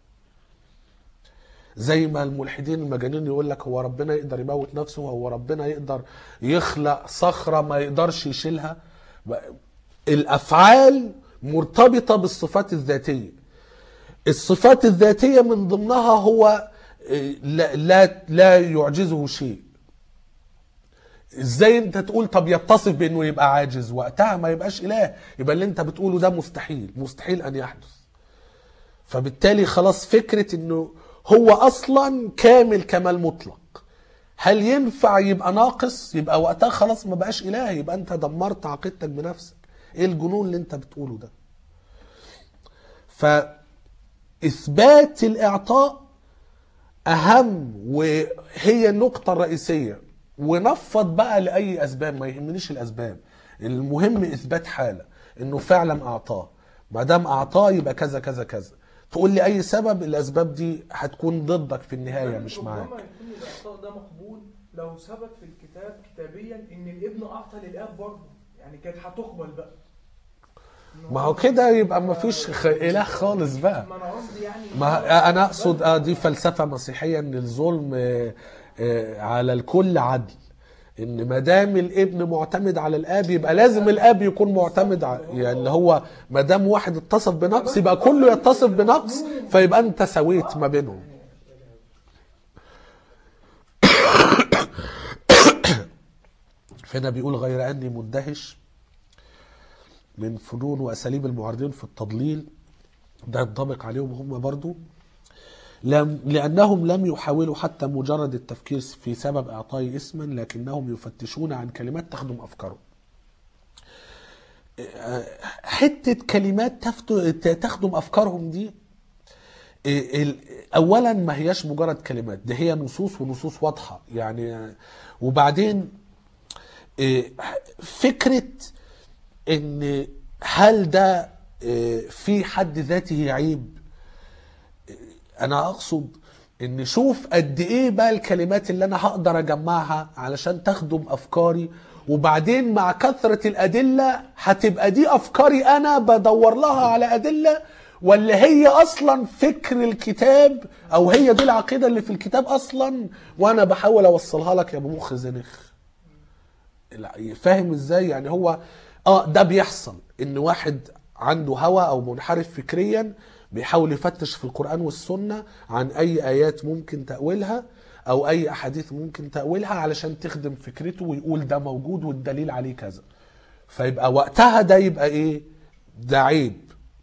زي ما الملحدين المجانين يقول لك هو ربنا يقدر يموت نفسه هو ربنا يقدر يخلق صخرة ما يقدرش يشيلها الأفعال مرتبطة بالصفات الذاتية الصفات الذاتية من ضمنها هو إيه، لا, لا, لا يعجزه شيء ازاي انت تقول طب يتصف بانه يبقى عاجز وقتها ما يبقاش اله يبقى اللي انت بتقوله ده مستحيل مستحيل ان يحدث فبالتالي خلاص فكرة انه هو اصلا كامل كمال مطلق هل ينفع يبقى ناقص يبقى وقتها خلاص ما بقاش اله يبقى انت دمرت عقيدتك بنفسك ايه الجنون اللي انت بتقوله ده فاثبات الاعطاء اهم وهي النقطة الرئيسية ونفض بقى لأي أسباب ما يهمنيش الأسباب المهم إثبات حالة إنه فعلا أعطاه ما دام أعطاه يبقى كذا كذا كذا تقول لي أي سبب الأسباب دي هتكون ضدك في النهاية مش معاك ربما يكون الاعطاء ده مقبول لو ثبت في الكتاب كتابيا ان الابن اعطى للاب برضه يعني كانت هتقبل بقى إن ما هو كده يبقى ما فيش خ... إله خالص بقى ما انا قصدي يعني ما انا اقصد اه دي فلسفه مسيحيه ان الظلم آه، آه، على الكل عدل ان ما دام الابن معتمد على الاب يبقى لازم الاب يكون معتمد على يعني اللي هو ما دام واحد اتصف بنقص يبقى كله يتصف بنقص فيبقى انت سويت ما بينهم فهنا بيقول غير اني مندهش من فنون واساليب المعارضين في التضليل ده ينطبق عليهم هم برضو لم لأنهم لم يحاولوا حتى مجرد التفكير في سبب إعطائي اسما لكنهم يفتشون عن كلمات تخدم أفكارهم حته كلمات تفت- تخدم افكارهم دي إيه، ال- اولا ما هياش مجرد كلمات ده هي نصوص ونصوص واضحه يعني وبعدين إيه، فكره ان هل ده إيه، في حد ذاته عيب انا اقصد ان شوف قد ايه بقى الكلمات اللي انا هقدر اجمعها علشان تخدم افكاري وبعدين مع كثرة الادلة هتبقى دي افكاري انا بدور لها على ادلة ولا هي اصلا فكر الكتاب او هي دي العقيدة اللي في الكتاب اصلا وانا بحاول اوصلها لك يا ابو مخ زنخ لا، فاهم ازاي يعني هو اه ده بيحصل ان واحد عنده هوى او منحرف فكريا بيحاول يفتش في القرآن والسنة عن اي ايات ممكن تأويلها او اي احاديث ممكن تأويلها علشان تخدم فكرته ويقول ده موجود والدليل عليه كذا فيبقى وقتها ده يبقى ايه ده عيب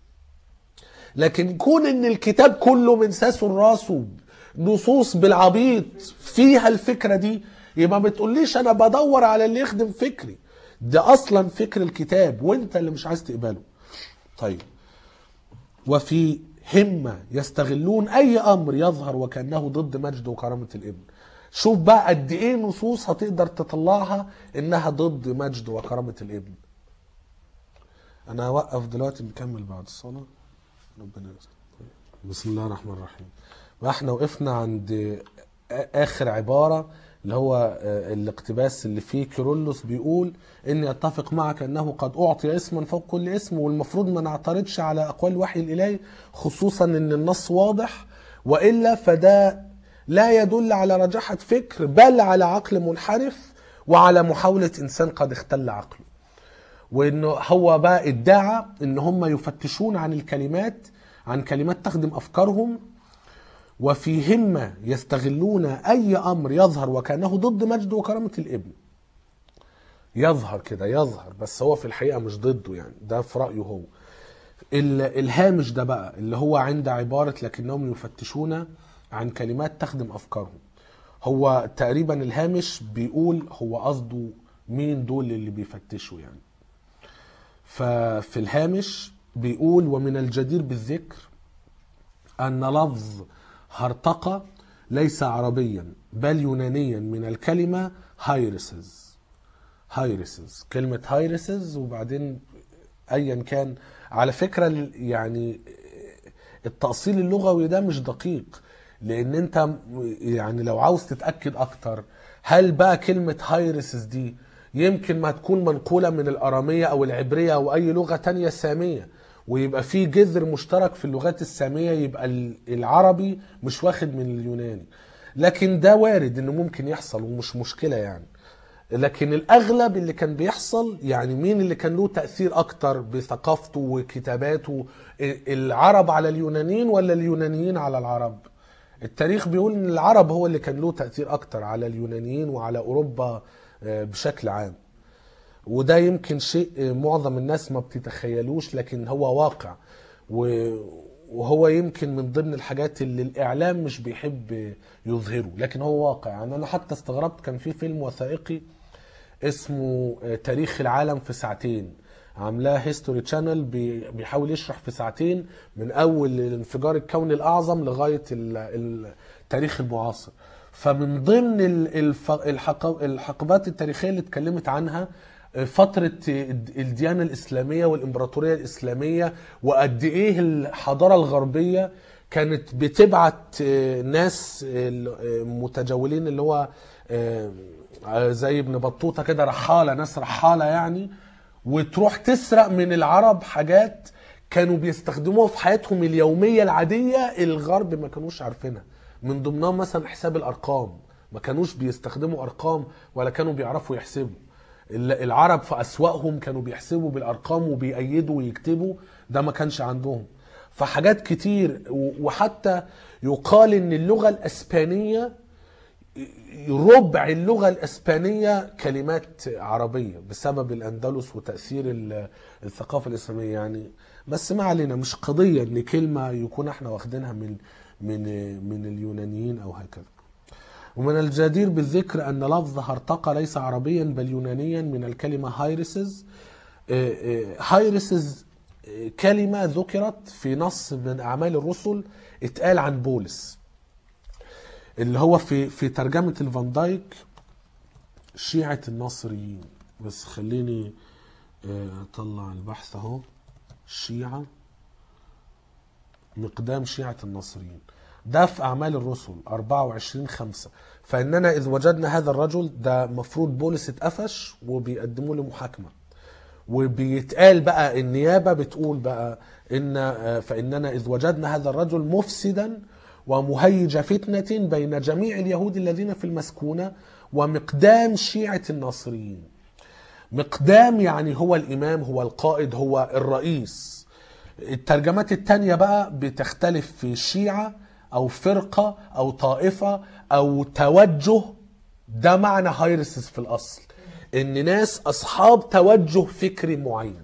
لكن كون ان الكتاب كله من ساسه لراسه نصوص بالعبيط فيها الفكره دي يبقى ما تقوليش انا بدور على اللي يخدم فكري ده اصلا فكر الكتاب وانت اللي مش عايز تقبله طيب وفي همة يستغلون أي أمر يظهر وكأنه ضد مجد وكرامة الابن شوف بقى قد إيه نصوص هتقدر تطلعها إنها ضد مجد وكرامة الابن أنا هوقف دلوقتي نكمل بعد الصلاة ربنا يستر بسم الله الرحمن الرحيم واحنا وقفنا عند اخر عباره اللي هو آه، الاقتباس اللي فيه كيرلس بيقول اني اتفق معك انه قد اعطي اسما فوق كل اسم والمفروض ما نعترضش على اقوال الوحي الالهي خصوصا ان النص واضح والا فده لا يدل على رجاحه فكر بل على عقل منحرف وعلى محاوله انسان قد اختل عقله وانه هو بقى ادعى ان هم يفتشون عن الكلمات عن كلمات تخدم افكارهم وفي همة يستغلون اي امر يظهر وكانه ضد مجد وكرامة الابن يظهر كده يظهر بس هو في الحقيقة مش ضده يعني ده في رأيه هو ال- الهامش ده بقى اللي هو عند عبارة لكنهم يفتشون عن كلمات تخدم أفكارهم هو تقريبا الهامش بيقول هو قصده مين دول اللي بيفتشوا يعني ففي الهامش بيقول ومن الجدير بالذكر أن لفظ هرطقة ليس عربيا بل يونانيا من الكلمة هايرسز هايرسز كلمة هايرسز وبعدين أيا كان على فكرة ال- يعني التأصيل اللغوي ده مش دقيق لأن أنت م- يعني لو عاوز تتأكد أكتر هل بقى كلمة هايرسز دي يمكن ما تكون منقولة من الأرامية أو العبرية أو أي لغة تانية سامية ويبقى في جذر مشترك في اللغات السامية يبقى ال- العربي مش واخد من اليوناني لكن ده وارد انه ممكن يحصل ومش مشكلة يعني لكن الاغلب اللي كان بيحصل يعني مين اللي كان له تاثير اكتر بثقافته وكتاباته العرب على اليونانيين ولا اليونانيين على العرب التاريخ بيقول ان العرب هو اللي كان له تاثير اكتر على اليونانيين وعلى اوروبا آه، بشكل عام وده يمكن شيء آه، معظم الناس ما بتتخيلوش لكن هو واقع و- وهو يمكن من ضمن الحاجات اللي الاعلام مش بيحب يظهره لكن هو واقع يعني انا حتى استغربت كان في فيلم وثائقي اسمه آه، تاريخ العالم في ساعتين عاملاه هيستوري تشانل بيحاول يشرح في ساعتين من اول انفجار الكون الاعظم لغايه ال- ال- التاريخ المعاصر فمن ضمن ال- الف- الحق- الحقبات التاريخيه اللي اتكلمت عنها آه، فترة الديانة الإسلامية والإمبراطورية الإسلامية وقد إيه الحضارة الغربية كانت بتبعت آه، ناس آه، متجولين اللي هو آه، زي ابن بطوطة كده رحالة ناس رحالة يعني وتروح تسرق من العرب حاجات كانوا بيستخدموها في حياتهم اليومية العادية الغرب ما كانوش عارفينها من ضمنها مثلا حساب الأرقام ما كانوش بيستخدموا أرقام ولا كانوا بيعرفوا يحسبوا ال- العرب في أسواقهم كانوا بيحسبوا بالأرقام وبيأيدوا ويكتبوا ده ما كانش عندهم فحاجات كتير و- وحتى يقال ان اللغة الاسبانية ربع اللغة الاسبانية كلمات عربية بسبب الاندلس وتأثير ال- الثقافة الاسلامية يعني بس ما علينا مش قضية ان كلمة يكون احنا واخدينها من من من اليونانيين او هكذا ومن الجدير بالذكر أن لفظ هرطقة ليس عربيا بل يونانيا من الكلمة هايرسز هايرسز كلمة ذكرت في نص من أعمال الرسل اتقال عن بولس اللي هو في في ترجمة الفان دايك شيعة الناصريين بس خليني آه، اطلع البحث اهو الشيعة مقدام شيعة الناصريين ده في أعمال الرسل 24 5 فإننا إذ وجدنا هذا الرجل ده مفروض بولس اتقفش وبيقدموا له محاكمة وبيتقال بقى النيابة بتقول بقى إن آه، فإننا إذ وجدنا هذا الرجل مفسدا ومهيج فتنة بين جميع اليهود الذين في المسكونة ومقدام شيعة الناصريين مقدام يعني هو الإمام هو القائد هو الرئيس الترجمات التانية بقى بتختلف في شيعة أو فرقة أو طائفة أو توجه ده معنى هايرسس في الأصل إن ناس أصحاب توجه فكري معين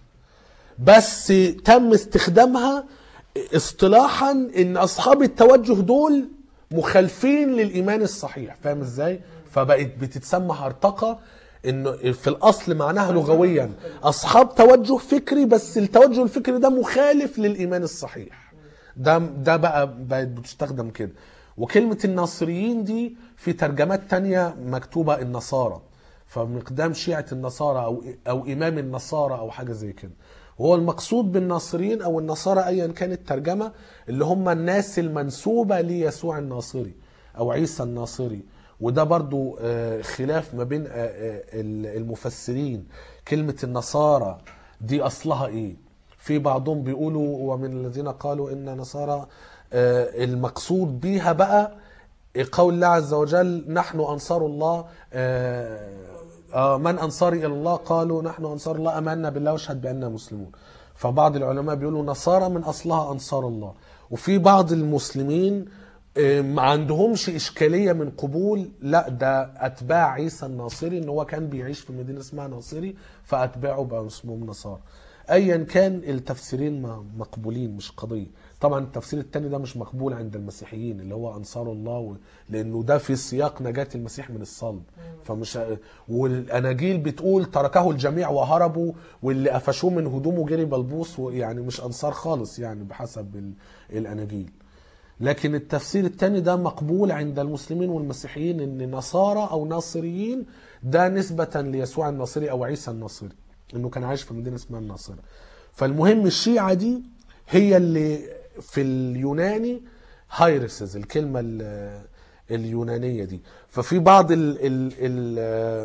بس تم استخدامها اصطلاحا ان اصحاب التوجه دول مخالفين للايمان الصحيح فاهم ازاي فبقت بتتسمى هرطقه انه في الاصل معناها لغويا اصحاب توجه فكري بس التوجه الفكري ده مخالف للايمان الصحيح ده ده بقى بقت بتستخدم كده وكلمه الناصريين دي في ترجمات تانية مكتوبه النصارى فمقدام شيعه النصارى او او امام النصارى او حاجه زي كده وهو المقصود بالناصريين او النصارى ايا كانت الترجمه اللي هم الناس المنسوبه ليسوع الناصري او عيسى الناصري وده برضو آه، خلاف ما بين آه، آه، المفسرين كلمه النصارى دي اصلها ايه في بعضهم بيقولوا ومن الذين قالوا ان نصارى آه، المقصود بيها بقى قول الله عز وجل نحن انصار الله آه، آه، من انصاري الى الله قالوا نحن انصار الله امنا بالله واشهد باننا مسلمون فبعض العلماء بيقولوا نصارى من اصلها انصار الله وفي بعض المسلمين آه، ما عندهمش اشكاليه من قبول لا ده اتباع عيسى الناصري ان هو كان بيعيش في مدينه اسمها ناصري فاتباعه بقى اسمهم نصارى ايا كان التفسيرين م- مقبولين مش قضيه طبعا التفسير الثاني ده مش مقبول عند المسيحيين اللي هو انصار الله و... لانه ده في سياق نجاه المسيح من الصلب فمش والاناجيل بتقول تركه الجميع وهربوا واللي قفشوه من هدومه جري بلبوس ويعني مش انصار خالص يعني بحسب ال... الاناجيل لكن التفسير الثاني ده مقبول عند المسلمين والمسيحيين ان نصارى او ناصريين ده نسبة ليسوع الناصري او عيسى الناصري انه كان عايش في مدينة اسمها الناصرة فالمهم الشيعة دي هي اللي في اليوناني هايرسز الكلمة ال- اليونانية دي ففي بعض ال ال ال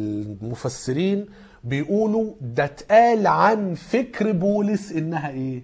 المفسرين بيقولوا ده اتقال عن فكر بولس انها ايه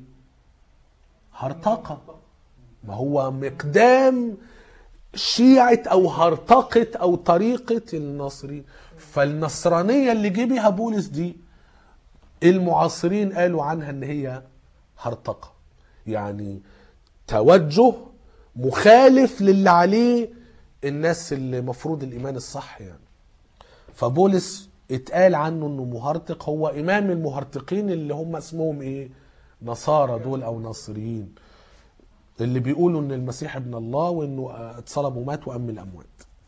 هرطقة ما هو مقدام شيعة أو هرطقة أو طريقة الناصرين فالنصرانية اللي جه بيها بولس دي المعاصرين قالوا عنها ان هي هرطقة يعني توجه مخالف للي عليه الناس اللي مفروض الإيمان الصح يعني فبولس اتقال عنه انه مهرطق هو امام المهرطقين اللي هم اسمهم ايه نصارى دول او ناصريين اللي بيقولوا ان المسيح ابن الله وانه اتصلب ومات وام الاموات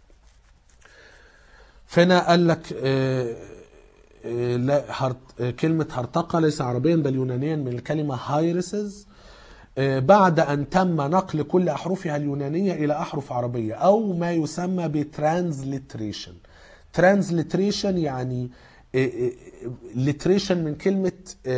فهنا قال لك آه، آه، لا هرت آه، كلمة هرطقة ليس عربيا بل يونانيا من الكلمة هايرسز آه، بعد أن تم نقل كل أحرفها اليونانية إلى أحرف عربية أو ما يسمى بترانزليتريشن ترانزليتريشن يعني ليتريشن من كلمة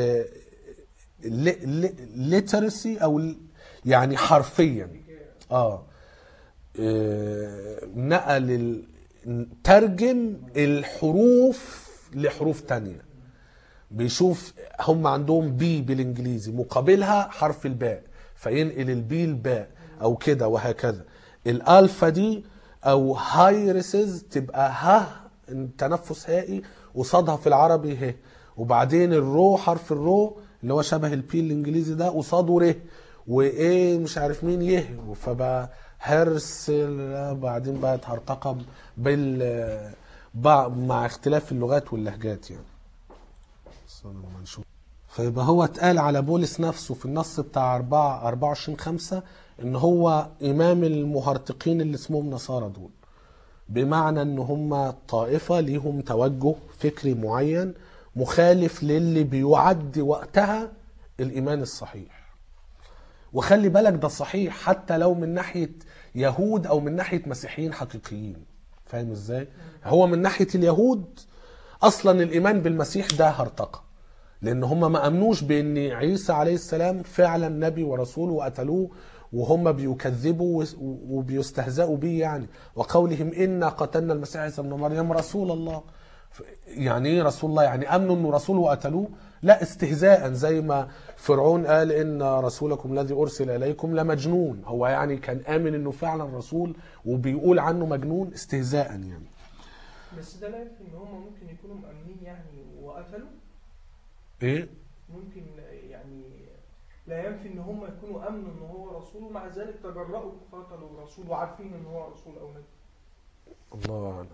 ليترسي أو ل- يعني حرفيا اه آه، نقل ال- ترجم الحروف لحروف تانية بيشوف هم عندهم بي بالانجليزي مقابلها حرف الباء فينقل البي الباء او كده وهكذا الالفا دي او هايرسز تبقى ه تنفس هائي قصادها في العربي ه وبعدين الرو حرف الرو اللي هو شبه البي الانجليزي ده قصاده ر وايه مش عارف مين يه فبقى هرس بعدين بقت هرطقه بال بع- مع اختلاف اللغات واللهجات يعني استنى لما نشوف. فيبقى هو اتقال على بولس نفسه في النص بتاع 4 24 5 ان هو امام المهرطقين اللي اسمهم نصارى دول بمعنى ان هم طائفة ليهم توجه فكري معين مخالف للي بيعد وقتها الايمان الصحيح وخلي بالك ده صحيح حتى لو من ناحيه يهود او من ناحيه مسيحيين حقيقيين فاهم ازاي هو من ناحيه اليهود اصلا الايمان بالمسيح ده هرطقه لان هم ما امنوش بان عيسى عليه السلام فعلا نبي ورسول وقتلوه وهم بيكذبوا وس- وبيستهزئوا بيه يعني وقولهم انا قتلنا المسيح عيسى ابن مريم رسول الله ف- يعني ايه رسول الله يعني امنوا انه رسول وقتلوه لا استهزاء زي ما فرعون قال ان رسولكم الذي ارسل اليكم لمجنون هو يعني كان امن انه فعلا رسول وبيقول عنه مجنون استهزاء يعني بس ده لا ينفي ان هم ممكن يكونوا مأمنين يعني وقتلوا ايه ممكن يعني لا ينفي ان هم يكونوا امنوا ان هو رسول ومع ذلك تجرأوا قتلوا الرسول وعارفين ان هو رسول او نبي الله اعلم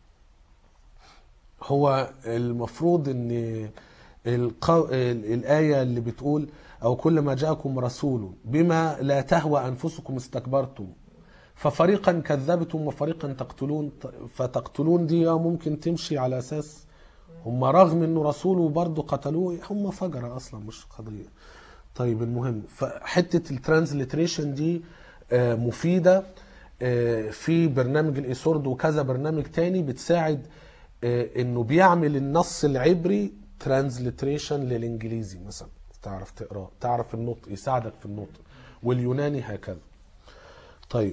هو المفروض ان القو... ال- الآية اللي بتقول أو كل ما جاءكم رسول بما لا تهوى أنفسكم استكبرتم ففريقا كذبتم وفريقا تقتلون فتقتلون دي ممكن تمشي على أساس هم رغم انه رسول وبرضه قتلوه هم فجرة اصلا مش قضية طيب المهم فحتة الترانزليتريشن دي آه، مفيدة آه، في برنامج الايسورد وكذا برنامج تاني بتساعد آه، انه بيعمل النص العبري ترانزليتريشن للانجليزي مثلا تعرف تقراه تعرف النطق يساعدك في النطق واليوناني هكذا طيب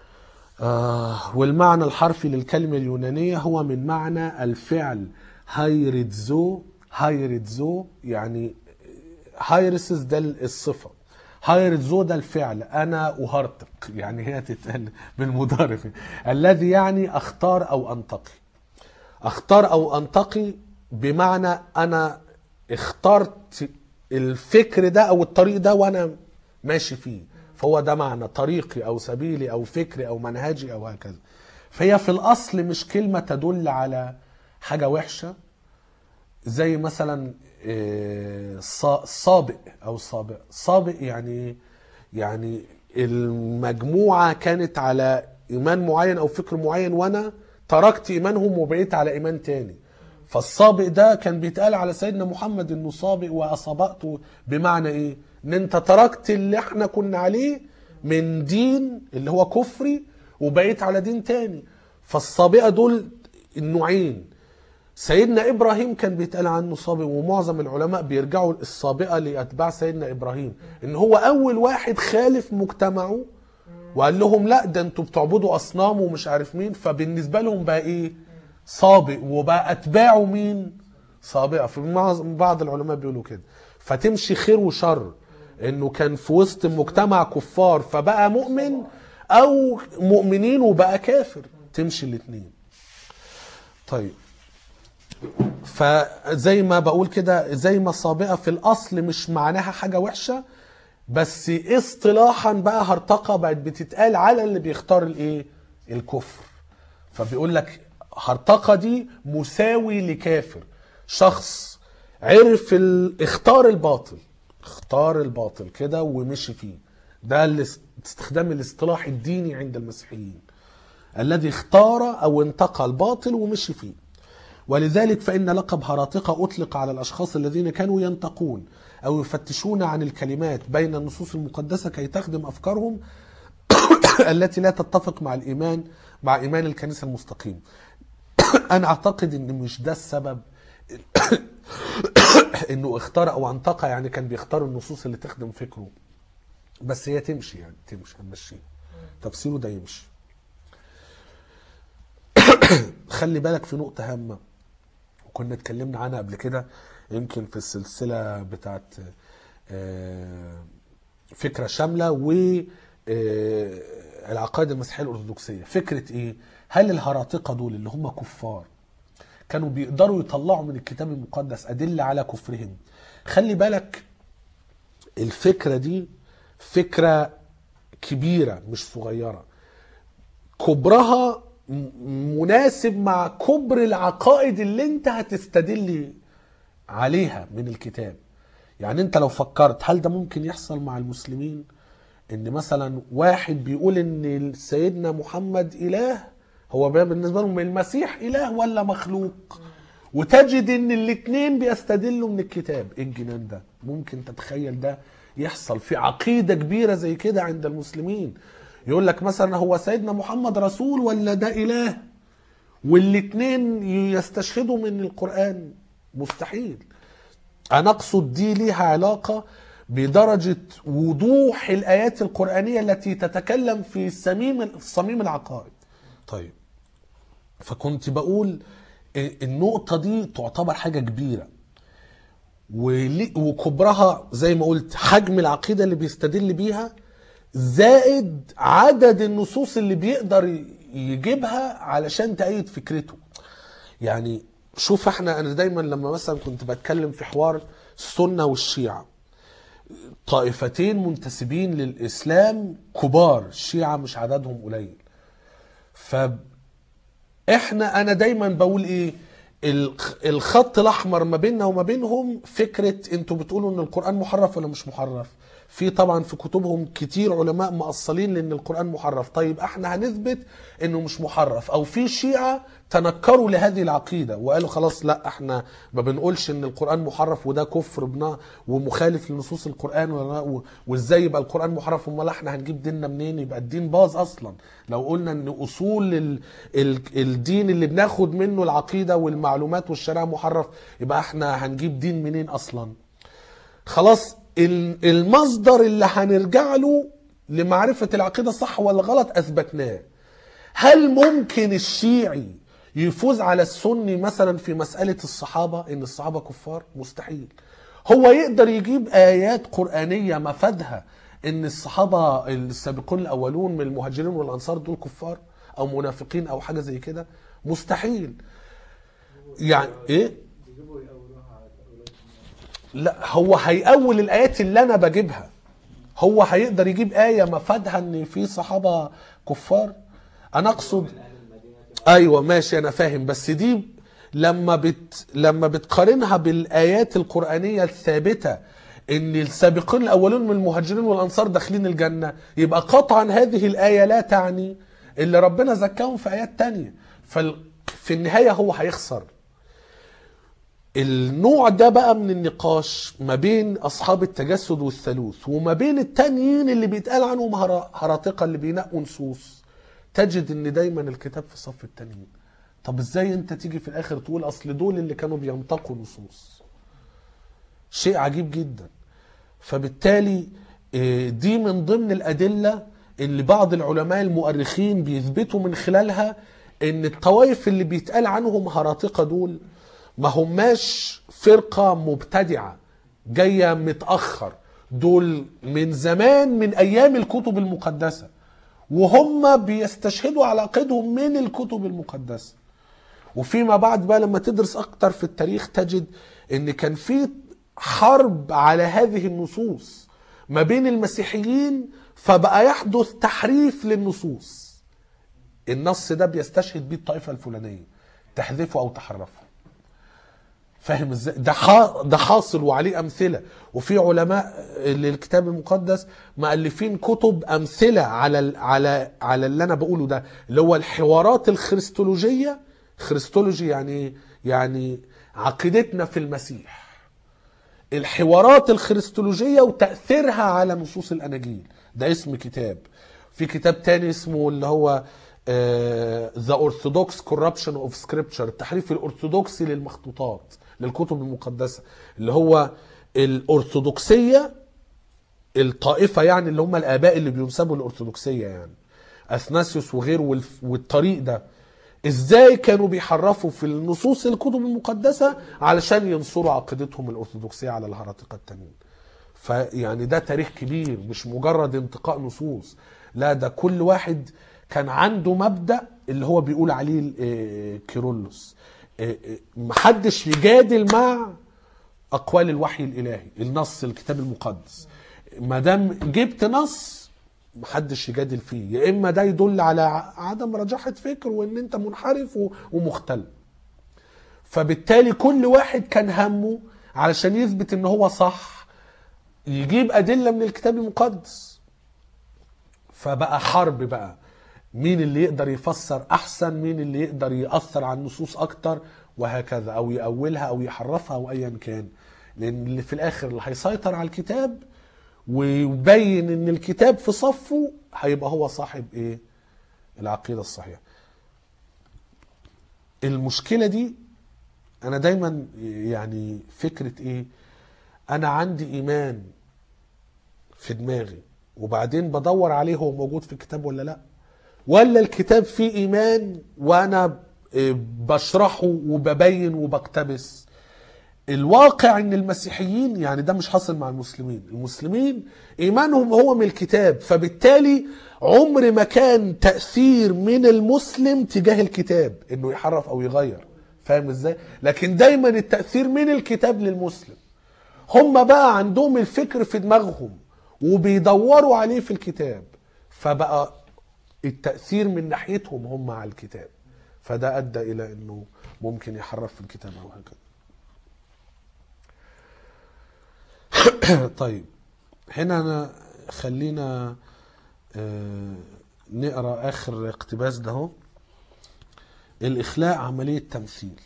آه والمعنى الحرفي للكلمة اليونانية هو من معنى الفعل هايرتزو هايرتزو يعني هايرسس ده الصفة هايرتزو ده الفعل أنا أهرطق يعني هي تتقال بالمضارع الذي يعني أختار أو أنتقي أختار أو أنتقي بمعنى أنا اخترت الفكر ده أو الطريق ده وأنا ماشي فيه فهو ده معنى طريقي أو سبيلي أو فكري أو منهجي أو هكذا فهي في الأصل مش كلمة تدل على حاجة وحشة زي مثلا آه، صا- سابق او سابق سابق يعني يعني المجموعه كانت على ايمان معين او فكر معين وانا تركت ايمانهم وبقيت على ايمان تاني فالسابق ده كان بيتقال على سيدنا محمد انه سابق واصابته بمعنى ايه ان انت تركت اللي احنا كنا عليه من دين اللي هو كفري وبقيت على دين تاني فالسابقه دول النوعين سيدنا ابراهيم كان بيتقال عنه سابق ومعظم العلماء بيرجعوا السابقه لاتباع سيدنا ابراهيم ان هو اول واحد خالف مجتمعه وقال لهم لا ده انتوا بتعبدوا اصنام ومش عارف مين فبالنسبه لهم بقى ايه سابق وبقى اتباعه مين سابقه في معظم- بعض العلماء بيقولوا كده فتمشي خير وشر انه كان في وسط مجتمع كفار فبقى مؤمن او مؤمنين وبقى كافر تمشي الاثنين طيب فزي ما بقول كده زي ما السابقه في الاصل مش معناها حاجه وحشه بس اصطلاحا بقى هرطقه بقت بتتقال على اللي بيختار الايه الكفر فبيقول لك هرطقه دي مساوي لكافر شخص عرف ال... اختار الباطل اختار الباطل كده ومشي فيه ده الاس- استخدام الاصطلاح الديني عند المسيحيين الذي اختار او انتقى الباطل ومشي فيه ولذلك فإن لقب هراطقة أطلق على الأشخاص الذين كانوا ينتقون أو يفتشون عن الكلمات بين النصوص المقدسة كي تخدم أفكارهم التي لا تتفق مع الإيمان مع إيمان الكنيسة المستقيم أنا أعتقد أن مش ده السبب أنه اختار أو انتقى يعني كان بيختار النصوص اللي تخدم فكره بس هي تمشي يعني تمشي هنمشيها تفسيره ده يمشي خلي بالك في نقطة هامة وكنا اتكلمنا عنها قبل كده يمكن في السلسلة بتاعت آه، فكرة شاملة و آه، العقائد المسيحية الأرثوذكسية فكرة إيه؟ هل الهراطقة دول اللي هم كفار كانوا بيقدروا يطلعوا من الكتاب المقدس أدلة على كفرهم خلي بالك الفكرة دي فكرة كبيرة مش صغيرة كبرها م- مناسب مع كبر العقائد اللي انت هتستدل عليها من الكتاب يعني انت لو فكرت هل ده ممكن يحصل مع المسلمين ان مثلا واحد بيقول ان سيدنا محمد اله هو بقى بالنسبه لهم المسيح اله ولا مخلوق وتجد ان الاتنين بيستدلوا من الكتاب ايه الجنان ده ممكن تتخيل ده يحصل في عقيدة كبيرة زي كده عند المسلمين يقول لك مثلا هو سيدنا محمد رسول ولا ده اله والاتنين يستشهدوا من القرآن مستحيل انا اقصد دي ليها علاقة بدرجة وضوح الآيات القرآنية التي تتكلم في صميم صميم العقائد طيب فكنت بقول النقطة دي تعتبر حاجة كبيرة ولي- وكبرها زي ما قلت حجم العقيدة اللي بيستدل بيها زائد عدد النصوص اللي بيقدر ي- يجيبها علشان تأيد فكرته يعني شوف احنا انا دايما لما مثلا كنت بتكلم في حوار السنة والشيعة طائفتين منتسبين للإسلام كبار الشيعة مش عددهم قليل فاحنا انا دايما بقول ايه الخ- الخط الاحمر ما بيننا وما بينهم فكره انتوا بتقولوا ان القران محرف ولا مش محرف في طبعا في كتبهم كتير علماء مؤصلين لان القران محرف طيب احنا هنثبت انه مش محرف او في شيعه تنكروا لهذه العقيده وقالوا خلاص لا احنا ما بنقولش ان القران محرف وده كفر بنا ومخالف لنصوص القران ولا- و- وازاي يبقى القران محرف امال احنا هنجيب ديننا منين يبقى الدين باظ اصلا لو قلنا ان اصول ال ال الدين اللي بناخد منه العقيده والمعلومات والشريعه محرف يبقى احنا هنجيب دين منين اصلا خلاص ال- المصدر اللي هنرجع له لمعرفة العقيدة صح ولا غلط أثبتناه هل ممكن الشيعي يفوز على السني مثلا في مسألة الصحابة إن الصحابة كفار مستحيل هو يقدر يجيب آيات قرآنية مفادها إن الصحابة السابقون الأولون من المهاجرين والأنصار دول كفار أو منافقين أو حاجة زي كده مستحيل يعني إيه بيجيبوا يقولوها على الأولاد لا هو هيأول الآيات اللي أنا بجيبها هو هيقدر يجيب آية مفادها إن في صحابة كفار أنا أقصد أيوة ماشي أنا فاهم بس دي لما بت لما بتقارنها بالآيات القرآنية الثابتة إن السابقين الأولون من المهاجرين والأنصار داخلين الجنة يبقى قطعا هذه الآية لا تعني اللي ربنا زكاهم في آيات تانية فال في النهاية هو هيخسر النوع ده بقى من النقاش ما بين اصحاب التجسد والثالوث وما بين التانيين اللي بيتقال عنهم هرا- هراطقه اللي بينقوا نصوص تجد ان دايما الكتاب في صف التانيين طب ازاي انت تيجي في الاخر تقول اصل دول اللي كانوا بينطقوا نصوص شيء عجيب جدا فبالتالي آه، دي من ضمن الادله اللي بعض العلماء المؤرخين بيثبتوا من خلالها ان الطوائف اللي بيتقال عنهم هراطقه دول ما هماش فرقه مبتدعه جايه متاخر دول من زمان من ايام الكتب المقدسه وهم بيستشهدوا على عقيدهم من الكتب المقدسه وفيما بعد بقى لما تدرس اكتر في التاريخ تجد ان كان في حرب على هذه النصوص ما بين المسيحيين فبقى يحدث تحريف للنصوص النص ده بيستشهد بيه الطائفه الفلانيه تحذفه او تحرفه فاهم ازاي ده حا- ده حاصل وعليه امثله وفي علماء للكتاب المقدس مؤلفين كتب امثله على ال- على على اللي انا بقوله ده اللي هو الحوارات الخريستولوجيه خريستولوجي يعني يعني عقيدتنا في المسيح الحوارات الخريستولوجيه وتاثيرها على نصوص الاناجيل ده اسم كتاب في كتاب تاني اسمه اللي هو ذا اورثودوكس كوربشن اوف سكريبتشر التحريف الارثوذكسي للمخطوطات للكتب المقدسه اللي هو الارثوذكسيه الطائفه يعني اللي هم الاباء اللي بينسبوا للارثوذكسيه يعني اثناسيوس وغيره والف- والطريق ده ازاي كانوا بيحرفوا في النصوص الكتب المقدسه علشان ينصروا عقيدتهم الارثوذكسيه على الهراطقه التانيين فيعني ده تاريخ كبير مش مجرد انتقاء نصوص لا ده كل واحد كان عنده مبدأ اللي هو بيقول عليه آه، كيرلس آه، آه، محدش يجادل مع اقوال الوحي الالهي النص الكتاب المقدس ما دام جبت نص محدش يجادل فيه يا اما ده يدل على ع- عدم رجاحه فكر وان انت منحرف و- ومختل فبالتالي كل واحد كان همه علشان يثبت ان هو صح يجيب ادله من الكتاب المقدس فبقى حرب بقى مين اللي يقدر يفسر احسن مين اللي يقدر ياثر على النصوص اكتر وهكذا او يأولها او يحرفها او ايا كان لان اللي في الاخر اللي هيسيطر على الكتاب ويبين ان الكتاب في صفه هيبقى هو صاحب ايه العقيده الصحيحه المشكله دي انا دايما يعني فكره ايه انا عندي ايمان في دماغي وبعدين بدور عليه هو موجود في الكتاب ولا لا ولا الكتاب فيه ايمان وانا إيه، بشرحه وببين وبقتبس الواقع ان المسيحيين يعني ده مش حاصل مع المسلمين المسلمين ايمانهم هو من الكتاب فبالتالي عمر ما كان تاثير من المسلم تجاه الكتاب انه يحرف او يغير فاهم ازاي لكن دايما التاثير من الكتاب للمسلم هم بقى عندهم الفكر في دماغهم وبيدوروا عليه في الكتاب فبقى التاثير من ناحيتهم هم على الكتاب فده ادى الى انه ممكن يحرف في الكتاب او هكذا طيب هنا أنا خلينا آه، نقرا اخر اقتباس ده اهو الاخلاء عمليه تمثيل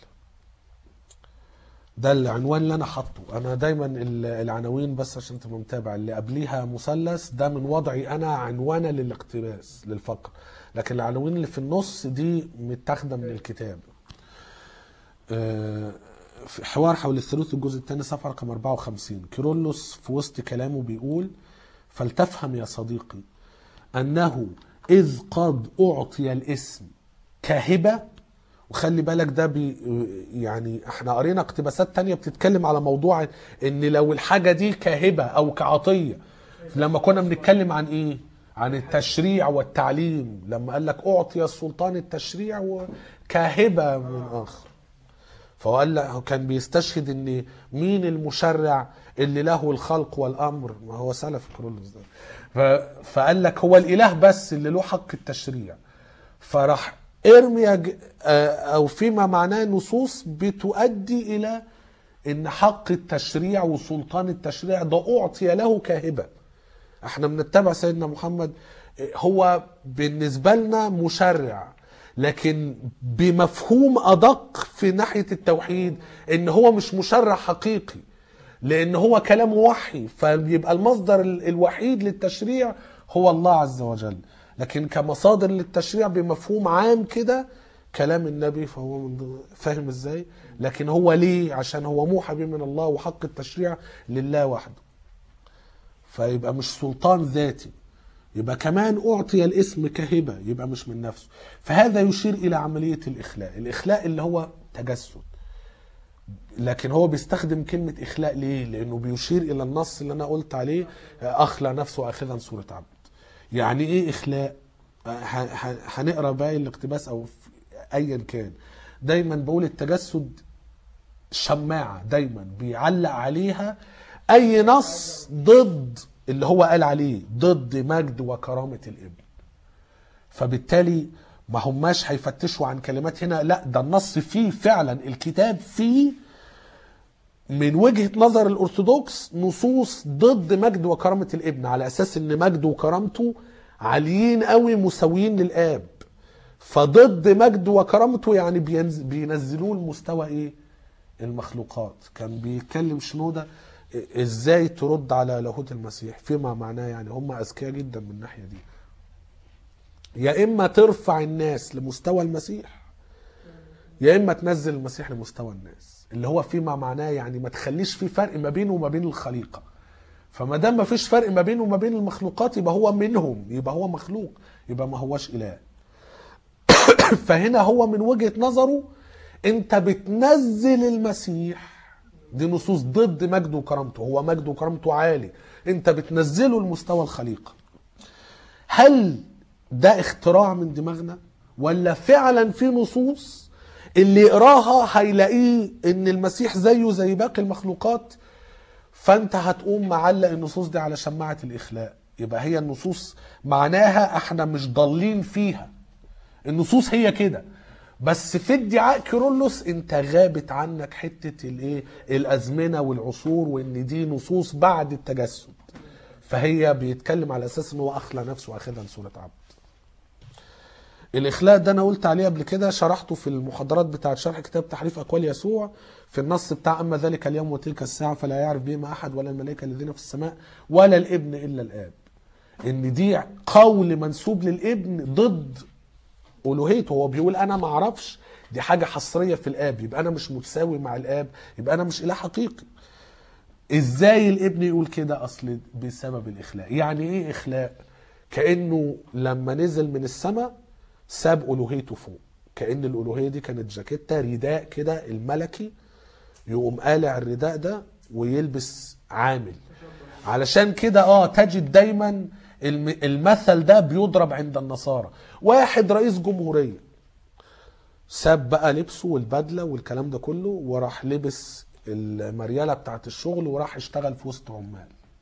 ده العنوان اللي انا حاطه انا دايما ال- العناوين بس عشان تبقى متابع اللي قبليها مثلث ده من وضعي انا عنوانا للاقتباس للفقره لكن العناوين اللي في النص دي متاخده من الكتاب آه، في حوار حول الثالوث الجزء الثاني صفحه رقم 54 كيرلس في وسط كلامه بيقول فلتفهم يا صديقي انه اذ قد اعطي الاسم كهبه وخلي بالك ده بي يعني احنا قرينا اقتباسات تانية بتتكلم على موضوع ان لو الحاجة دي كهبة او كعطية لما كنا بنتكلم عن ايه عن التشريع والتعليم لما قال لك اعطي السلطان التشريع وكهبة من اخر فهو قال لك هو كان بيستشهد ان مين المشرع اللي له الخلق والامر ما هو سلف كرولوس ده ف- فقال لك هو الاله بس اللي له حق التشريع فراح ارمي ج- آه، او فيما معناه نصوص بتؤدي الى ان حق التشريع وسلطان التشريع ده اعطي له كهبه احنا بنتبع سيدنا محمد آه، هو بالنسبه لنا مشرع لكن بمفهوم ادق في ناحيه التوحيد ان هو مش مشرع حقيقي لان هو كلام وحي فبيبقى المصدر ال- الوحيد للتشريع هو الله عز وجل لكن كمصادر للتشريع بمفهوم عام كده كلام النبي فهو من ضمن- فاهم ازاي لكن هو ليه عشان هو موحى به من الله وحق التشريع لله وحده فيبقى مش سلطان ذاتي يبقى كمان أعطي الاسم كهبة يبقى مش من نفسه فهذا يشير إلى عملية الإخلاء الإخلاء اللي هو تجسد لكن هو بيستخدم كلمة إخلاء ليه؟ لأنه بيشير إلى النص اللي أنا قلت عليه أخلى نفسه أخذا صورة عبد يعني إيه إخلاء؟ ه- ه- هنقرا باقي الاقتباس أو في- أيا كان دايما بقول التجسد شماعة دايما بيعلق عليها أي نص ضد اللي هو قال عليه ضد مجد وكرامة الابن فبالتالي ما هماش هيفتشوا عن كلمات هنا لا ده النص فيه فعلا الكتاب فيه من وجهة نظر الأرثوذكس نصوص ضد مجد وكرامة الابن على أساس إن مجده وكرامته عاليين قوي مساويين للآب فضد مجد وكرامته يعني بينز- بينزلوه لمستوى إيه المخلوقات كان بيتكلم شنودة ازاي ترد على لاهوت المسيح فيما معناه يعني هم اذكياء جدا من الناحيه دي يا اما ترفع الناس لمستوى المسيح يا اما تنزل المسيح لمستوى الناس اللي هو فيما معناه يعني ما تخليش في فرق ما بينه وما بين الخليقه فما دام ما فيش فرق ما بينه وما بين المخلوقات يبقى هو منهم يبقى هو مخلوق يبقى ما هوش اله فهنا هو من وجهة نظره انت بتنزل المسيح دي نصوص ضد مجده وكرامته هو مجده وكرامته عالي انت بتنزله لمستوى الخليقة هل ده اختراع من دماغنا ولا فعلا في نصوص اللي يقراها هيلاقيه ان المسيح زيه زي باقي المخلوقات فانت هتقوم معلق النصوص دي على شماعة الاخلاء يبقى هي النصوص معناها احنا مش ضالين فيها النصوص هي كده بس في ادعاء كيرلس انت غابت عنك حته الايه الازمنه والعصور وان دي نصوص بعد التجسد فهي بيتكلم على اساس ان هو اخلى نفسه اخذها صوره عبد الإخلاء ده أنا قلت عليه قبل كده شرحته في المحاضرات بتاعة شرح كتاب تحريف أقوال يسوع في النص بتاع أما ذلك اليوم وتلك الساعة فلا يعرف بهما أحد ولا الملائكة الذين في السماء ولا الابن إلا الآب إن دي قول منسوب للابن ضد ألوهيته هو بيقول أنا ما أعرفش دي حاجة حصرية في الآب يبقى أنا مش متساوي مع الآب يبقى أنا مش إله حقيقي ازاي الابن يقول كده اصل بسبب الاخلاء يعني ايه اخلاء كانه لما نزل من السماء ساب الوهيته فوق كان الالوهيه دي كانت جاكيته رداء كده الملكي يقوم قالع الرداء ده ويلبس عامل علشان كده اه تجد دايما الم- المثل ده بيضرب عند النصارى واحد رئيس جمهوريه ساب بقى لبسه والبدله والكلام ده كله وراح لبس المرياله بتاعت الشغل وراح اشتغل في وسط عمال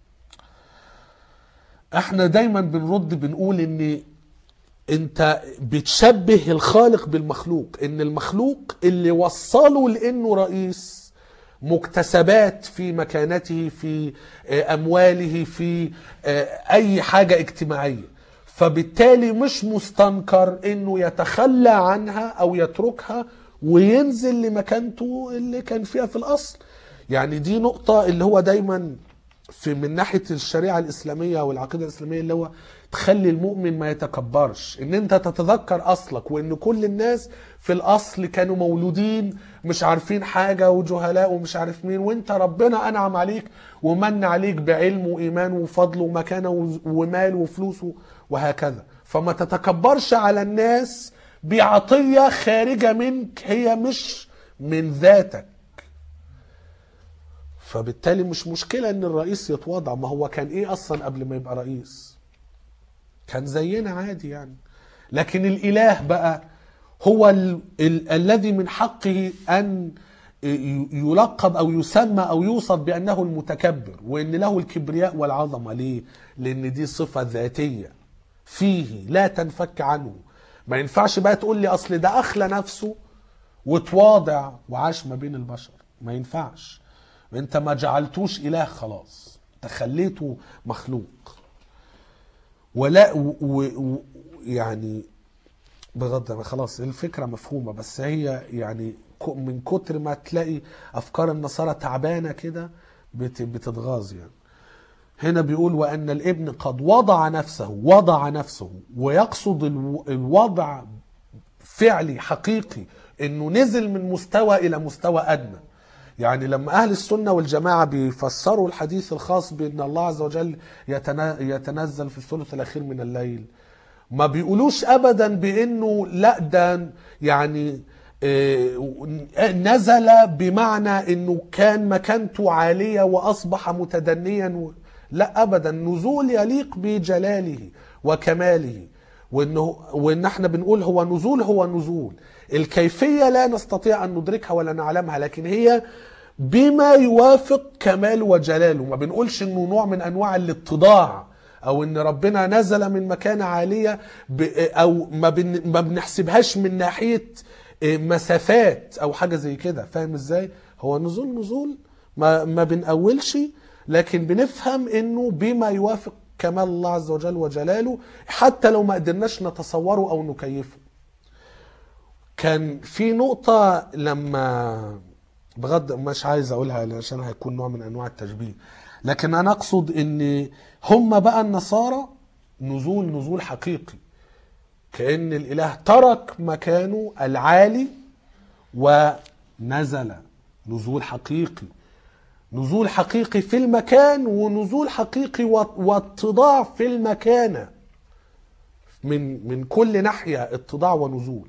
احنا دايما بنرد بنقول ان انت بتشبه الخالق بالمخلوق ان المخلوق اللي وصله لانه رئيس مكتسبات في مكانته في آه، امواله في آه، اي حاجه اجتماعيه فبالتالي مش مستنكر انه يتخلى عنها او يتركها وينزل لمكانته اللي كان فيها في الاصل يعني دي نقطه اللي هو دايما في من ناحيه الشريعه الاسلاميه او العقيده الاسلاميه اللي هو تخلي المؤمن ما يتكبرش ان انت تتذكر اصلك وان كل الناس في الاصل كانوا مولودين مش عارفين حاجه وجهلاء ومش عارف مين وانت ربنا انعم عليك ومن عليك بعلم وايمان وفضل ومكانه و- ومال وفلوس وهكذا فما تتكبرش على الناس بعطيه خارجه منك هي مش من ذاتك فبالتالي مش مشكلة ان الرئيس يتواضع ما هو كان ايه اصلا قبل ما يبقى رئيس كان زينا عادي يعني لكن الاله بقى هو ال ال الذي من حقه ان ي- يلقب او يسمى او يوصف بانه المتكبر وان له الكبرياء والعظمه ليه لان دي صفه ذاتيه فيه لا تنفك عنه ما ينفعش بقى تقول لي اصل ده اخلى نفسه وتواضع وعاش ما بين البشر ما ينفعش انت ما جعلتوش اله خلاص انت خليته مخلوق ولا و و و يعني بغض النظر خلاص الفكره مفهومه بس هي يعني ك- من كتر ما تلاقي افكار النصارى تعبانه كده بت- بتتغاظ يعني هنا بيقول وان الابن قد وضع نفسه وضع نفسه ويقصد الو- الوضع فعلي حقيقي انه نزل من مستوى الى مستوى ادنى يعني لما اهل السنه والجماعه بيفسروا الحديث الخاص بان الله عز وجل يتنا- يتنزل في الثلث الاخير من الليل ما بيقولوش ابدا بانه لا ده يعني آه، نزل بمعنى انه كان مكانته عاليه واصبح متدنيا و... لا ابدا نزول يليق بجلاله وكماله وانه وان احنا بنقول هو نزول هو نزول الكيفيه لا نستطيع ان ندركها ولا نعلمها لكن هي بما يوافق كمال وجلاله ما بنقولش انه نوع من انواع الاتضاع او ان ربنا نزل من مكانه عاليه ب... او ما, بن... ما بنحسبهاش من ناحيه مسافات او حاجه زي كده فاهم ازاي هو نزول نزول ما ما بنأولش لكن بنفهم انه بما يوافق كمال الله عز وجل وجلاله حتى لو ما قدرناش نتصوره او نكيفه كان في نقطة لما بغض مش عايز اقولها عشان هيكون نوع من انواع التشبيه لكن انا اقصد ان هم بقى النصارى نزول نزول حقيقي كأن الإله ترك مكانه العالي ونزل نزول حقيقي نزول حقيقي في المكان ونزول حقيقي واتضاع في المكانة من من كل ناحية اتضاع ونزول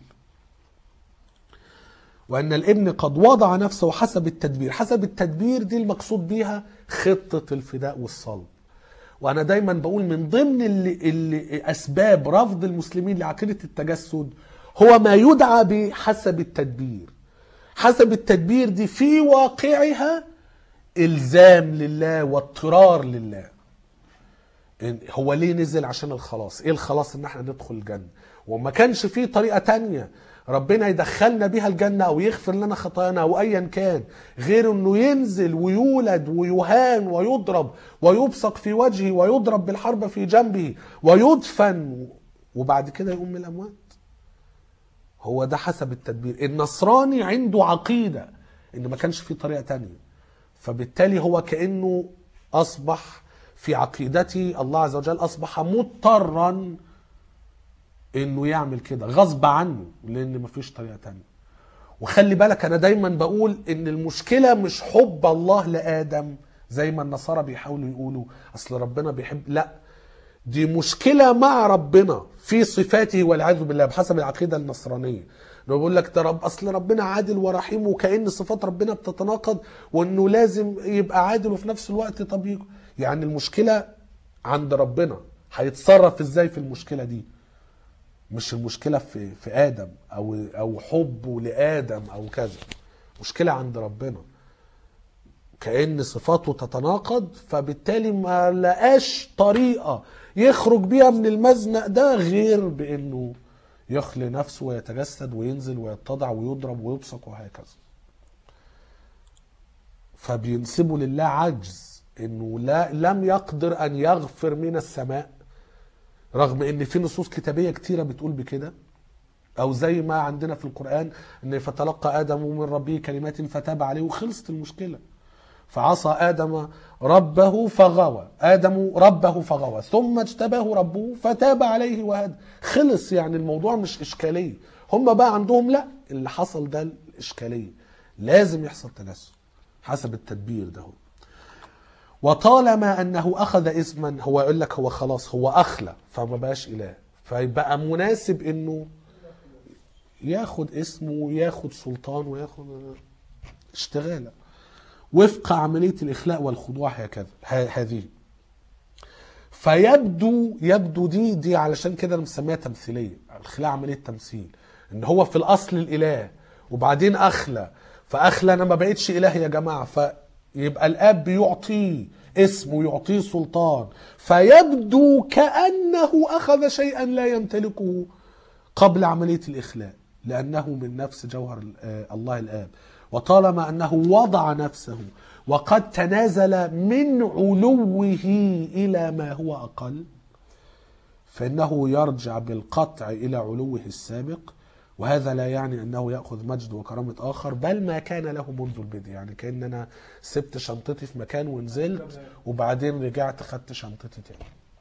وأن الابن قد وضع نفسه حسب التدبير حسب التدبير دي المقصود بيها خطة الفداء والصلب وانا دايما بقول من ضمن اللي, اللي اسباب رفض المسلمين لعقيده التجسد هو ما يدعى بحسب التدبير حسب التدبير دي في واقعها الزام لله واضطرار لله هو ليه نزل عشان الخلاص ايه الخلاص ان احنا ندخل الجنه وما كانش فيه طريقه تانية ربنا يدخلنا بيها الجنة أو يغفر لنا خطايانا أو أيا كان غير أنه ينزل ويولد ويهان ويضرب ويبصق في وجهه ويضرب بالحرب في جنبه ويدفن وبعد كده يقوم من الأموات هو ده حسب التدبير النصراني عنده عقيدة ان ما كانش في طريقة تانية فبالتالي هو كأنه أصبح في عقيدته الله عز وجل أصبح مضطرا انه يعمل كده غصب عنه لان مفيش طريقة تانية وخلي بالك انا دايما بقول ان المشكلة مش حب الله لآدم زي ما النصارى بيحاولوا يقولوا اصل ربنا بيحب لا دي مشكلة مع ربنا في صفاته والعياذ بالله بحسب العقيدة النصرانية انه بيقول لك ده رب اصل ربنا عادل ورحيم وكأن صفات ربنا بتتناقض وانه لازم يبقى عادل وفي نفس الوقت طب ي- يعني المشكلة عند ربنا هيتصرف ازاي في المشكلة دي مش المشكلة في في آدم أو أو حبه لآدم أو كذا مشكلة عند ربنا كأن صفاته تتناقض فبالتالي ما لقاش طريقة يخرج بيها من المزنق ده غير بأنه يخلي نفسه ويتجسد وينزل ويتضع ويضرب ويبصق وهكذا فبينسبوا لله عجز انه لا لم يقدر ان يغفر من السماء رغم ان في نصوص كتابيه كتيره بتقول بكده او زي ما عندنا في القران ان فتلقى ادم من ربه كلمات فتاب عليه وخلصت المشكله فعصى ادم ربه فغوى ادم ربه فغوى ثم اجتباه ربه فتاب عليه وهدى خلص يعني الموضوع مش اشكاليه هم بقى عندهم لا اللي حصل ده الاشكاليه لازم يحصل تجسد حسب التدبير ده هو. وطالما انه اخذ اسما هو يقول لك هو خلاص هو اخلى فما بقاش اله فيبقى مناسب انه ياخد اسمه وياخد سلطان وياخد اشتغاله وفق عمليه الاخلاء والخضوع هكذا ه- هذه فيبدو يبدو دي دي علشان كده انا مسميها تمثيليه الخلاء عمليه تمثيل ان هو في الاصل الاله وبعدين اخلى فاخلى انا ما بقتش اله يا جماعه فيبقى الاب بيعطيه اسم ويعطيه سلطان فيبدو كانه اخذ شيئا لا يمتلكه قبل عمليه الاخلاء لانه من نفس جوهر ال- آه، الله الاب وطالما انه وضع نفسه وقد تنازل من علوه الى ما هو اقل فإنه يرجع بالقطع إلى علوه السابق وهذا لا يعني أنه يأخذ مجد وكرامة آخر بل ما كان له منذ البدء يعني كأن أنا سبت شنطتي في مكان ونزلت وبعدين رجعت خدت شنطتي تاني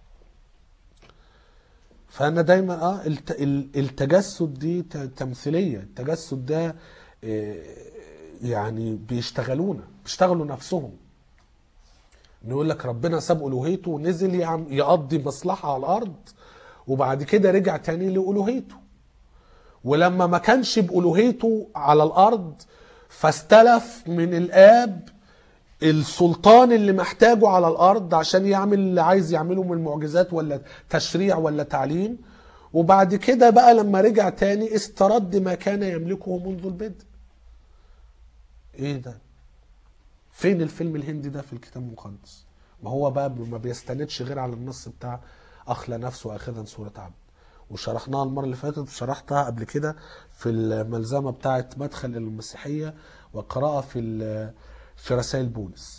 فأنا دايما اه الت- ال- التجسد دي ت- تمثيلية التجسد ده آه، يعني بيشتغلونا بيشتغلوا نفسهم نقول لك ربنا ساب الوهيته ونزل يعم- يقضي مصلحه على الارض وبعد كده رجع تاني لالوهيته ولما ما كانش بالوهيته على الارض فاستلف من الاب السلطان اللي محتاجه على الارض عشان يعمل اللي عايز يعمله من معجزات ولا تشريع ولا تعليم وبعد كده بقى لما رجع تاني استرد ما كان يملكه منذ البدء ايه ده فين الفيلم الهندي ده في الكتاب المقدس ما هو بقى ما بيستندش غير على النص بتاع اخلى نفسه اخذا صورة عبد وشرحناها المرة اللي فاتت وشرحتها قبل كده في الملزمة بتاعة مدخل إلى المسيحية وقراءة في ال- في رسائل بولس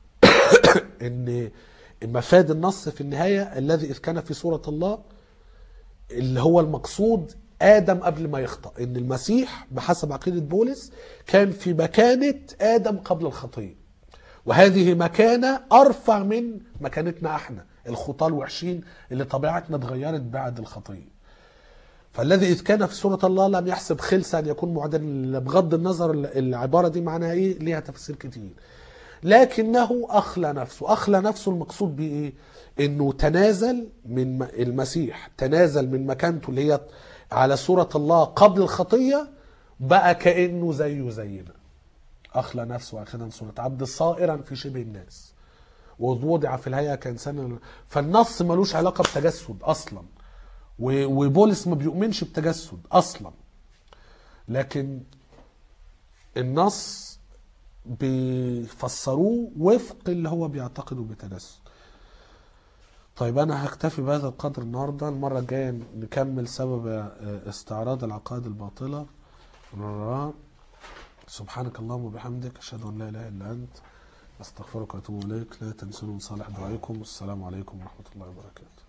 ان مفاد النص في النهاية الذي إذ كان في صورة الله اللي هو المقصود آدم قبل ما يخطأ إن المسيح بحسب عقيدة بولس كان في مكانة آدم قبل الخطية وهذه مكانة أرفع من مكانتنا احنا الخطاة الوحشين اللي طبيعتنا اتغيرت بعد الخطية فالذي إذ كان في صورة الله لم يحسب خلسا أن يكون معدلا بغض النظر العبارة دي معناها إيه ليها تفسير كتير لكنه أخلى نفسه أخلى نفسه المقصود بيه إيه إنه تنازل من م- المسيح تنازل من مكانته اللي هي على صورة الله قبل الخطية بقى كأنه زيه زينا أخلى نفسه أخذا صورة عبد صائرا في شبه الناس ووضع في الهيئة كإنسان فالنص ملوش علاقة بتجسد أصلا و- وبولس ما بيؤمنش بتجسد أصلا لكن النص بيفسروه وفق اللي هو بيعتقده بتجسد طيب انا هكتفي بهذا القدر النهارده المره الجايه نكمل سبب آه، استعراض العقائد الباطله سبحانك اللهم وبحمدك اشهد ان لا اله الا انت استغفرك واتوب اليك لا تنسوا من صالح دعائكم والسلام عليكم ورحمه الله وبركاته